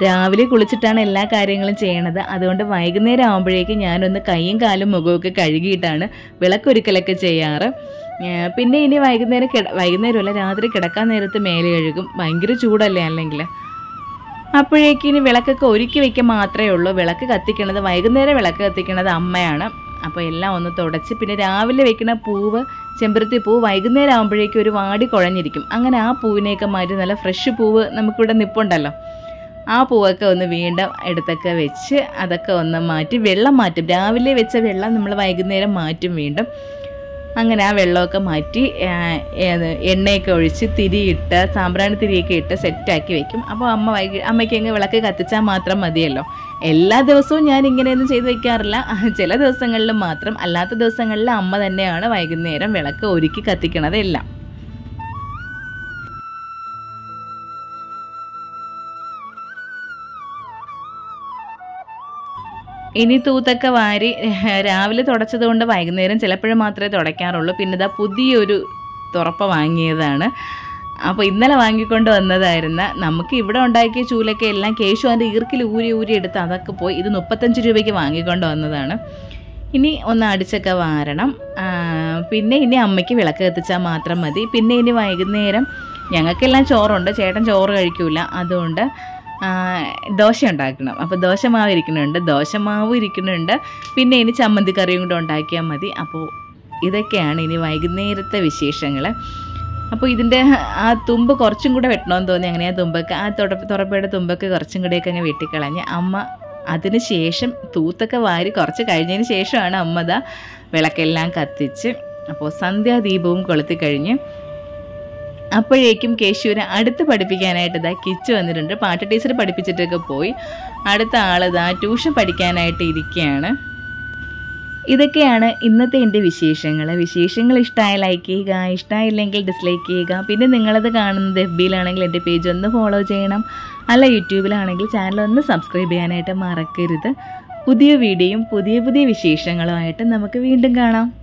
രാവിലെ കുളിച്ചിട്ടാണ് എല്ലാ കാര്യങ്ങളും ചെയ്യണത് അതുകൊണ്ട് വൈകുന്നേരം ആകുമ്പോഴേക്കും ഞാനൊന്ന് കൈയും കാലും മുഖമൊക്കെ കഴുകിയിട്ടാണ് വിളക്കൊരുക്കലൊക്കെ ചെയ്യാറ് ഏർ പിന്നെ ഇനി വൈകുന്നേരം കിട വൈകുന്നേരമല്ല രാത്രി കിടക്കാൻ നേരത്ത് മേലെ കഴുകും ഭയങ്കര ചൂടല്ലേ അല്ലെങ്കിൽ അപ്പോഴേക്കും ഇനി വിളക്കൊക്കെ ഒരുക്കി വെക്കാൻ മാത്രമേ ഉള്ളൂ വിളക്ക് കത്തിക്കണത് വൈകുന്നേരം വിളക്ക് കത്തിക്കണത് അമ്മയാണ് അപ്പോൾ എല്ലാം ഒന്ന് തുടച്ച് പിന്നെ രാവിലെ വെക്കുന്ന പൂവ് ചെമ്പരത്തി പൂവ് വൈകുന്നേരം ആകുമ്പോഴേക്കും ഒരു വാടി കുഴഞ്ഞിരിക്കും അങ്ങനെ ആ പൂവിനെയൊക്കെ മാറ്റി നല്ല ഫ്രഷ് പൂവ് നമുക്കിവിടെ നിപ്പുണ്ടല്ലോ ആ പൂവൊക്കെ ഒന്ന് വീണ്ടും എടുത്തൊക്കെ വെച്ച് അതൊക്കെ ഒന്ന് മാറ്റി വെള്ളം മാറ്റും രാവിലെ വെച്ച വെള്ളം നമ്മൾ വൈകുന്നേരം മാറ്റും വീണ്ടും അങ്ങനെ ആ വെള്ളമൊക്കെ മാറ്റി ആ, ഏത് എണ്ണയൊക്കെ ഒഴിച്ച് തിരിയിട്ട് സാമ്പ്രാണി തിരിയൊക്കെ ഇട്ട് സെറ്റാക്കി വെക്കും അപ്പോൾ അമ്മ വൈകി അമ്മയ്ക്ക് അങ്ങ് വിളക്ക് കത്തിച്ചാൽ മാത്രം മതിയല്ലോ എല്ലാ ദിവസവും ഞാൻ ഇങ്ങനെയൊന്നും ചെയ്ത് വെക്കാറില്ല ചില ദിവസങ്ങളിൽ മാത്രം അല്ലാത്ത ദിവസങ്ങളിൽ അമ്മ തന്നെയാണ് വൈകുന്നേരം വിളക്ക് ഒരുക്കി കത്തിക്കണത് എല്ലാം ഇനി തൂത്തൊക്കെ വാരി രാവിലെ തുടച്ചത് കൊണ്ട് വൈകുന്നേരം ചിലപ്പോഴും മാത്രമേ തുടയ്ക്കാറുള്ളൂ പിന്നെ ഇതാ പുതിയൊരു തുറപ്പ വാങ്ങിയതാണ് അപ്പോൾ ഇന്നലെ വാങ്ങിക്കൊണ്ട് വന്നതായിരുന്ന നമുക്ക് ഇവിടെ ഉണ്ടാക്കിയ ചൂലൊക്കെ എല്ലാം കേശു അതിൻ്റെ ഈർക്കിൽ ഊരി ഊരി എടുത്ത് അതൊക്കെ പോയി ഇത് മുപ്പത്തഞ്ച് രൂപയ്ക്ക് വാങ്ങിക്കൊണ്ട് വന്നതാണ് ഇനി ഒന്ന് അടിച്ചൊക്കെ വാരണം ആ, പിന്നെ ഇനി അമ്മയ്ക്ക് വിളക്ക് കത്തിച്ചാൽ മാത്രം മതി പിന്നെ ഇനി വൈകുന്നേരം ഞങ്ങൾക്കെല്ലാം ചോറുണ്ട് ചേട്ടൻ ചോറ് കഴിക്കൂല അതുകൊണ്ട് ആ, ദോശ ഉണ്ടാക്കണം അപ്പോൾ ദോശമാവ് ഇരിക്കുന്നുണ്ട് ദോശമാവ് ഇരിക്കുന്നുണ്ട് പിന്നെ ഇനി ചമ്മന്തി കറിയും കൂടെ ഉണ്ടാക്കിയാൽ മതി അപ്പോൾ ഇതൊക്കെയാണ് ഇനി വൈകുന്നേരത്തെ വിശേഷങ്ങൾ അപ്പോൾ ഇതിൻ്റെ ആ തുമ്പ് കുറച്ചും കൂടെ വെട്ടണമെന്ന് തോന്നി അങ്ങനെ ആ തുമ്പൊക്കെ ആ തുറ തുറപ്പയുടെ തുമ്പൊക്കെ കുറച്ചും കൂടെയൊക്കെ അങ്ങ് വെട്ടിക്കളഞ്ഞ് അമ്മ അതിന് ശേഷം തൂത്തൊക്കെ വാരി കുറച്ച് കഴിഞ്ഞതിന് ശേഷമാണ് അമ്മ ദാ വിളക്കെല്ലാം കത്തിച്ച് അപ്പോൾ സന്ധ്യാദീപവും കൊളുത്തി കഴിഞ്ഞ് അപ്പോഴേക്കും കേശുവിനെ അടുത്ത് പഠിപ്പിക്കാനായിട്ട് ഇതാ കിച്ചു വന്നിട്ടുണ്ട് പാട്ട് ടീച്ചർ പഠിപ്പിച്ചിട്ടൊക്കെ പോയി അടുത്ത ആൾ ഇതാ ട്യൂഷൻ പഠിക്കാനായിട്ട് ഇരിക്കുകയാണ് ഇതൊക്കെയാണ് ഇന്നത്തെ എൻ്റെ വിശേഷങ്ങൾ വിശേഷങ്ങൾ ഇഷ്ടമായ ലൈക്ക് ചെയ്യുക ഇഷ്ടമായില്ലെങ്കിൽ ഡിസ്ലൈക്ക് ചെയ്യുക പിന്നെ നിങ്ങളത് കാണുന്നത് എഫ് ബിയിലാണെങ്കിൽ എൻ്റെ പേജ് ഒന്ന് ഫോളോ ചെയ്യണം അല്ല യൂട്യൂബിലാണെങ്കിൽ ചാനൽ ഒന്ന് സബ്സ്ക്രൈബ് ചെയ്യാനായിട്ട് മറക്കരുത് പുതിയ വീഡിയോയും പുതിയ പുതിയ വിശേഷങ്ങളുമായിട്ട് നമുക്ക് വീണ്ടും കാണാം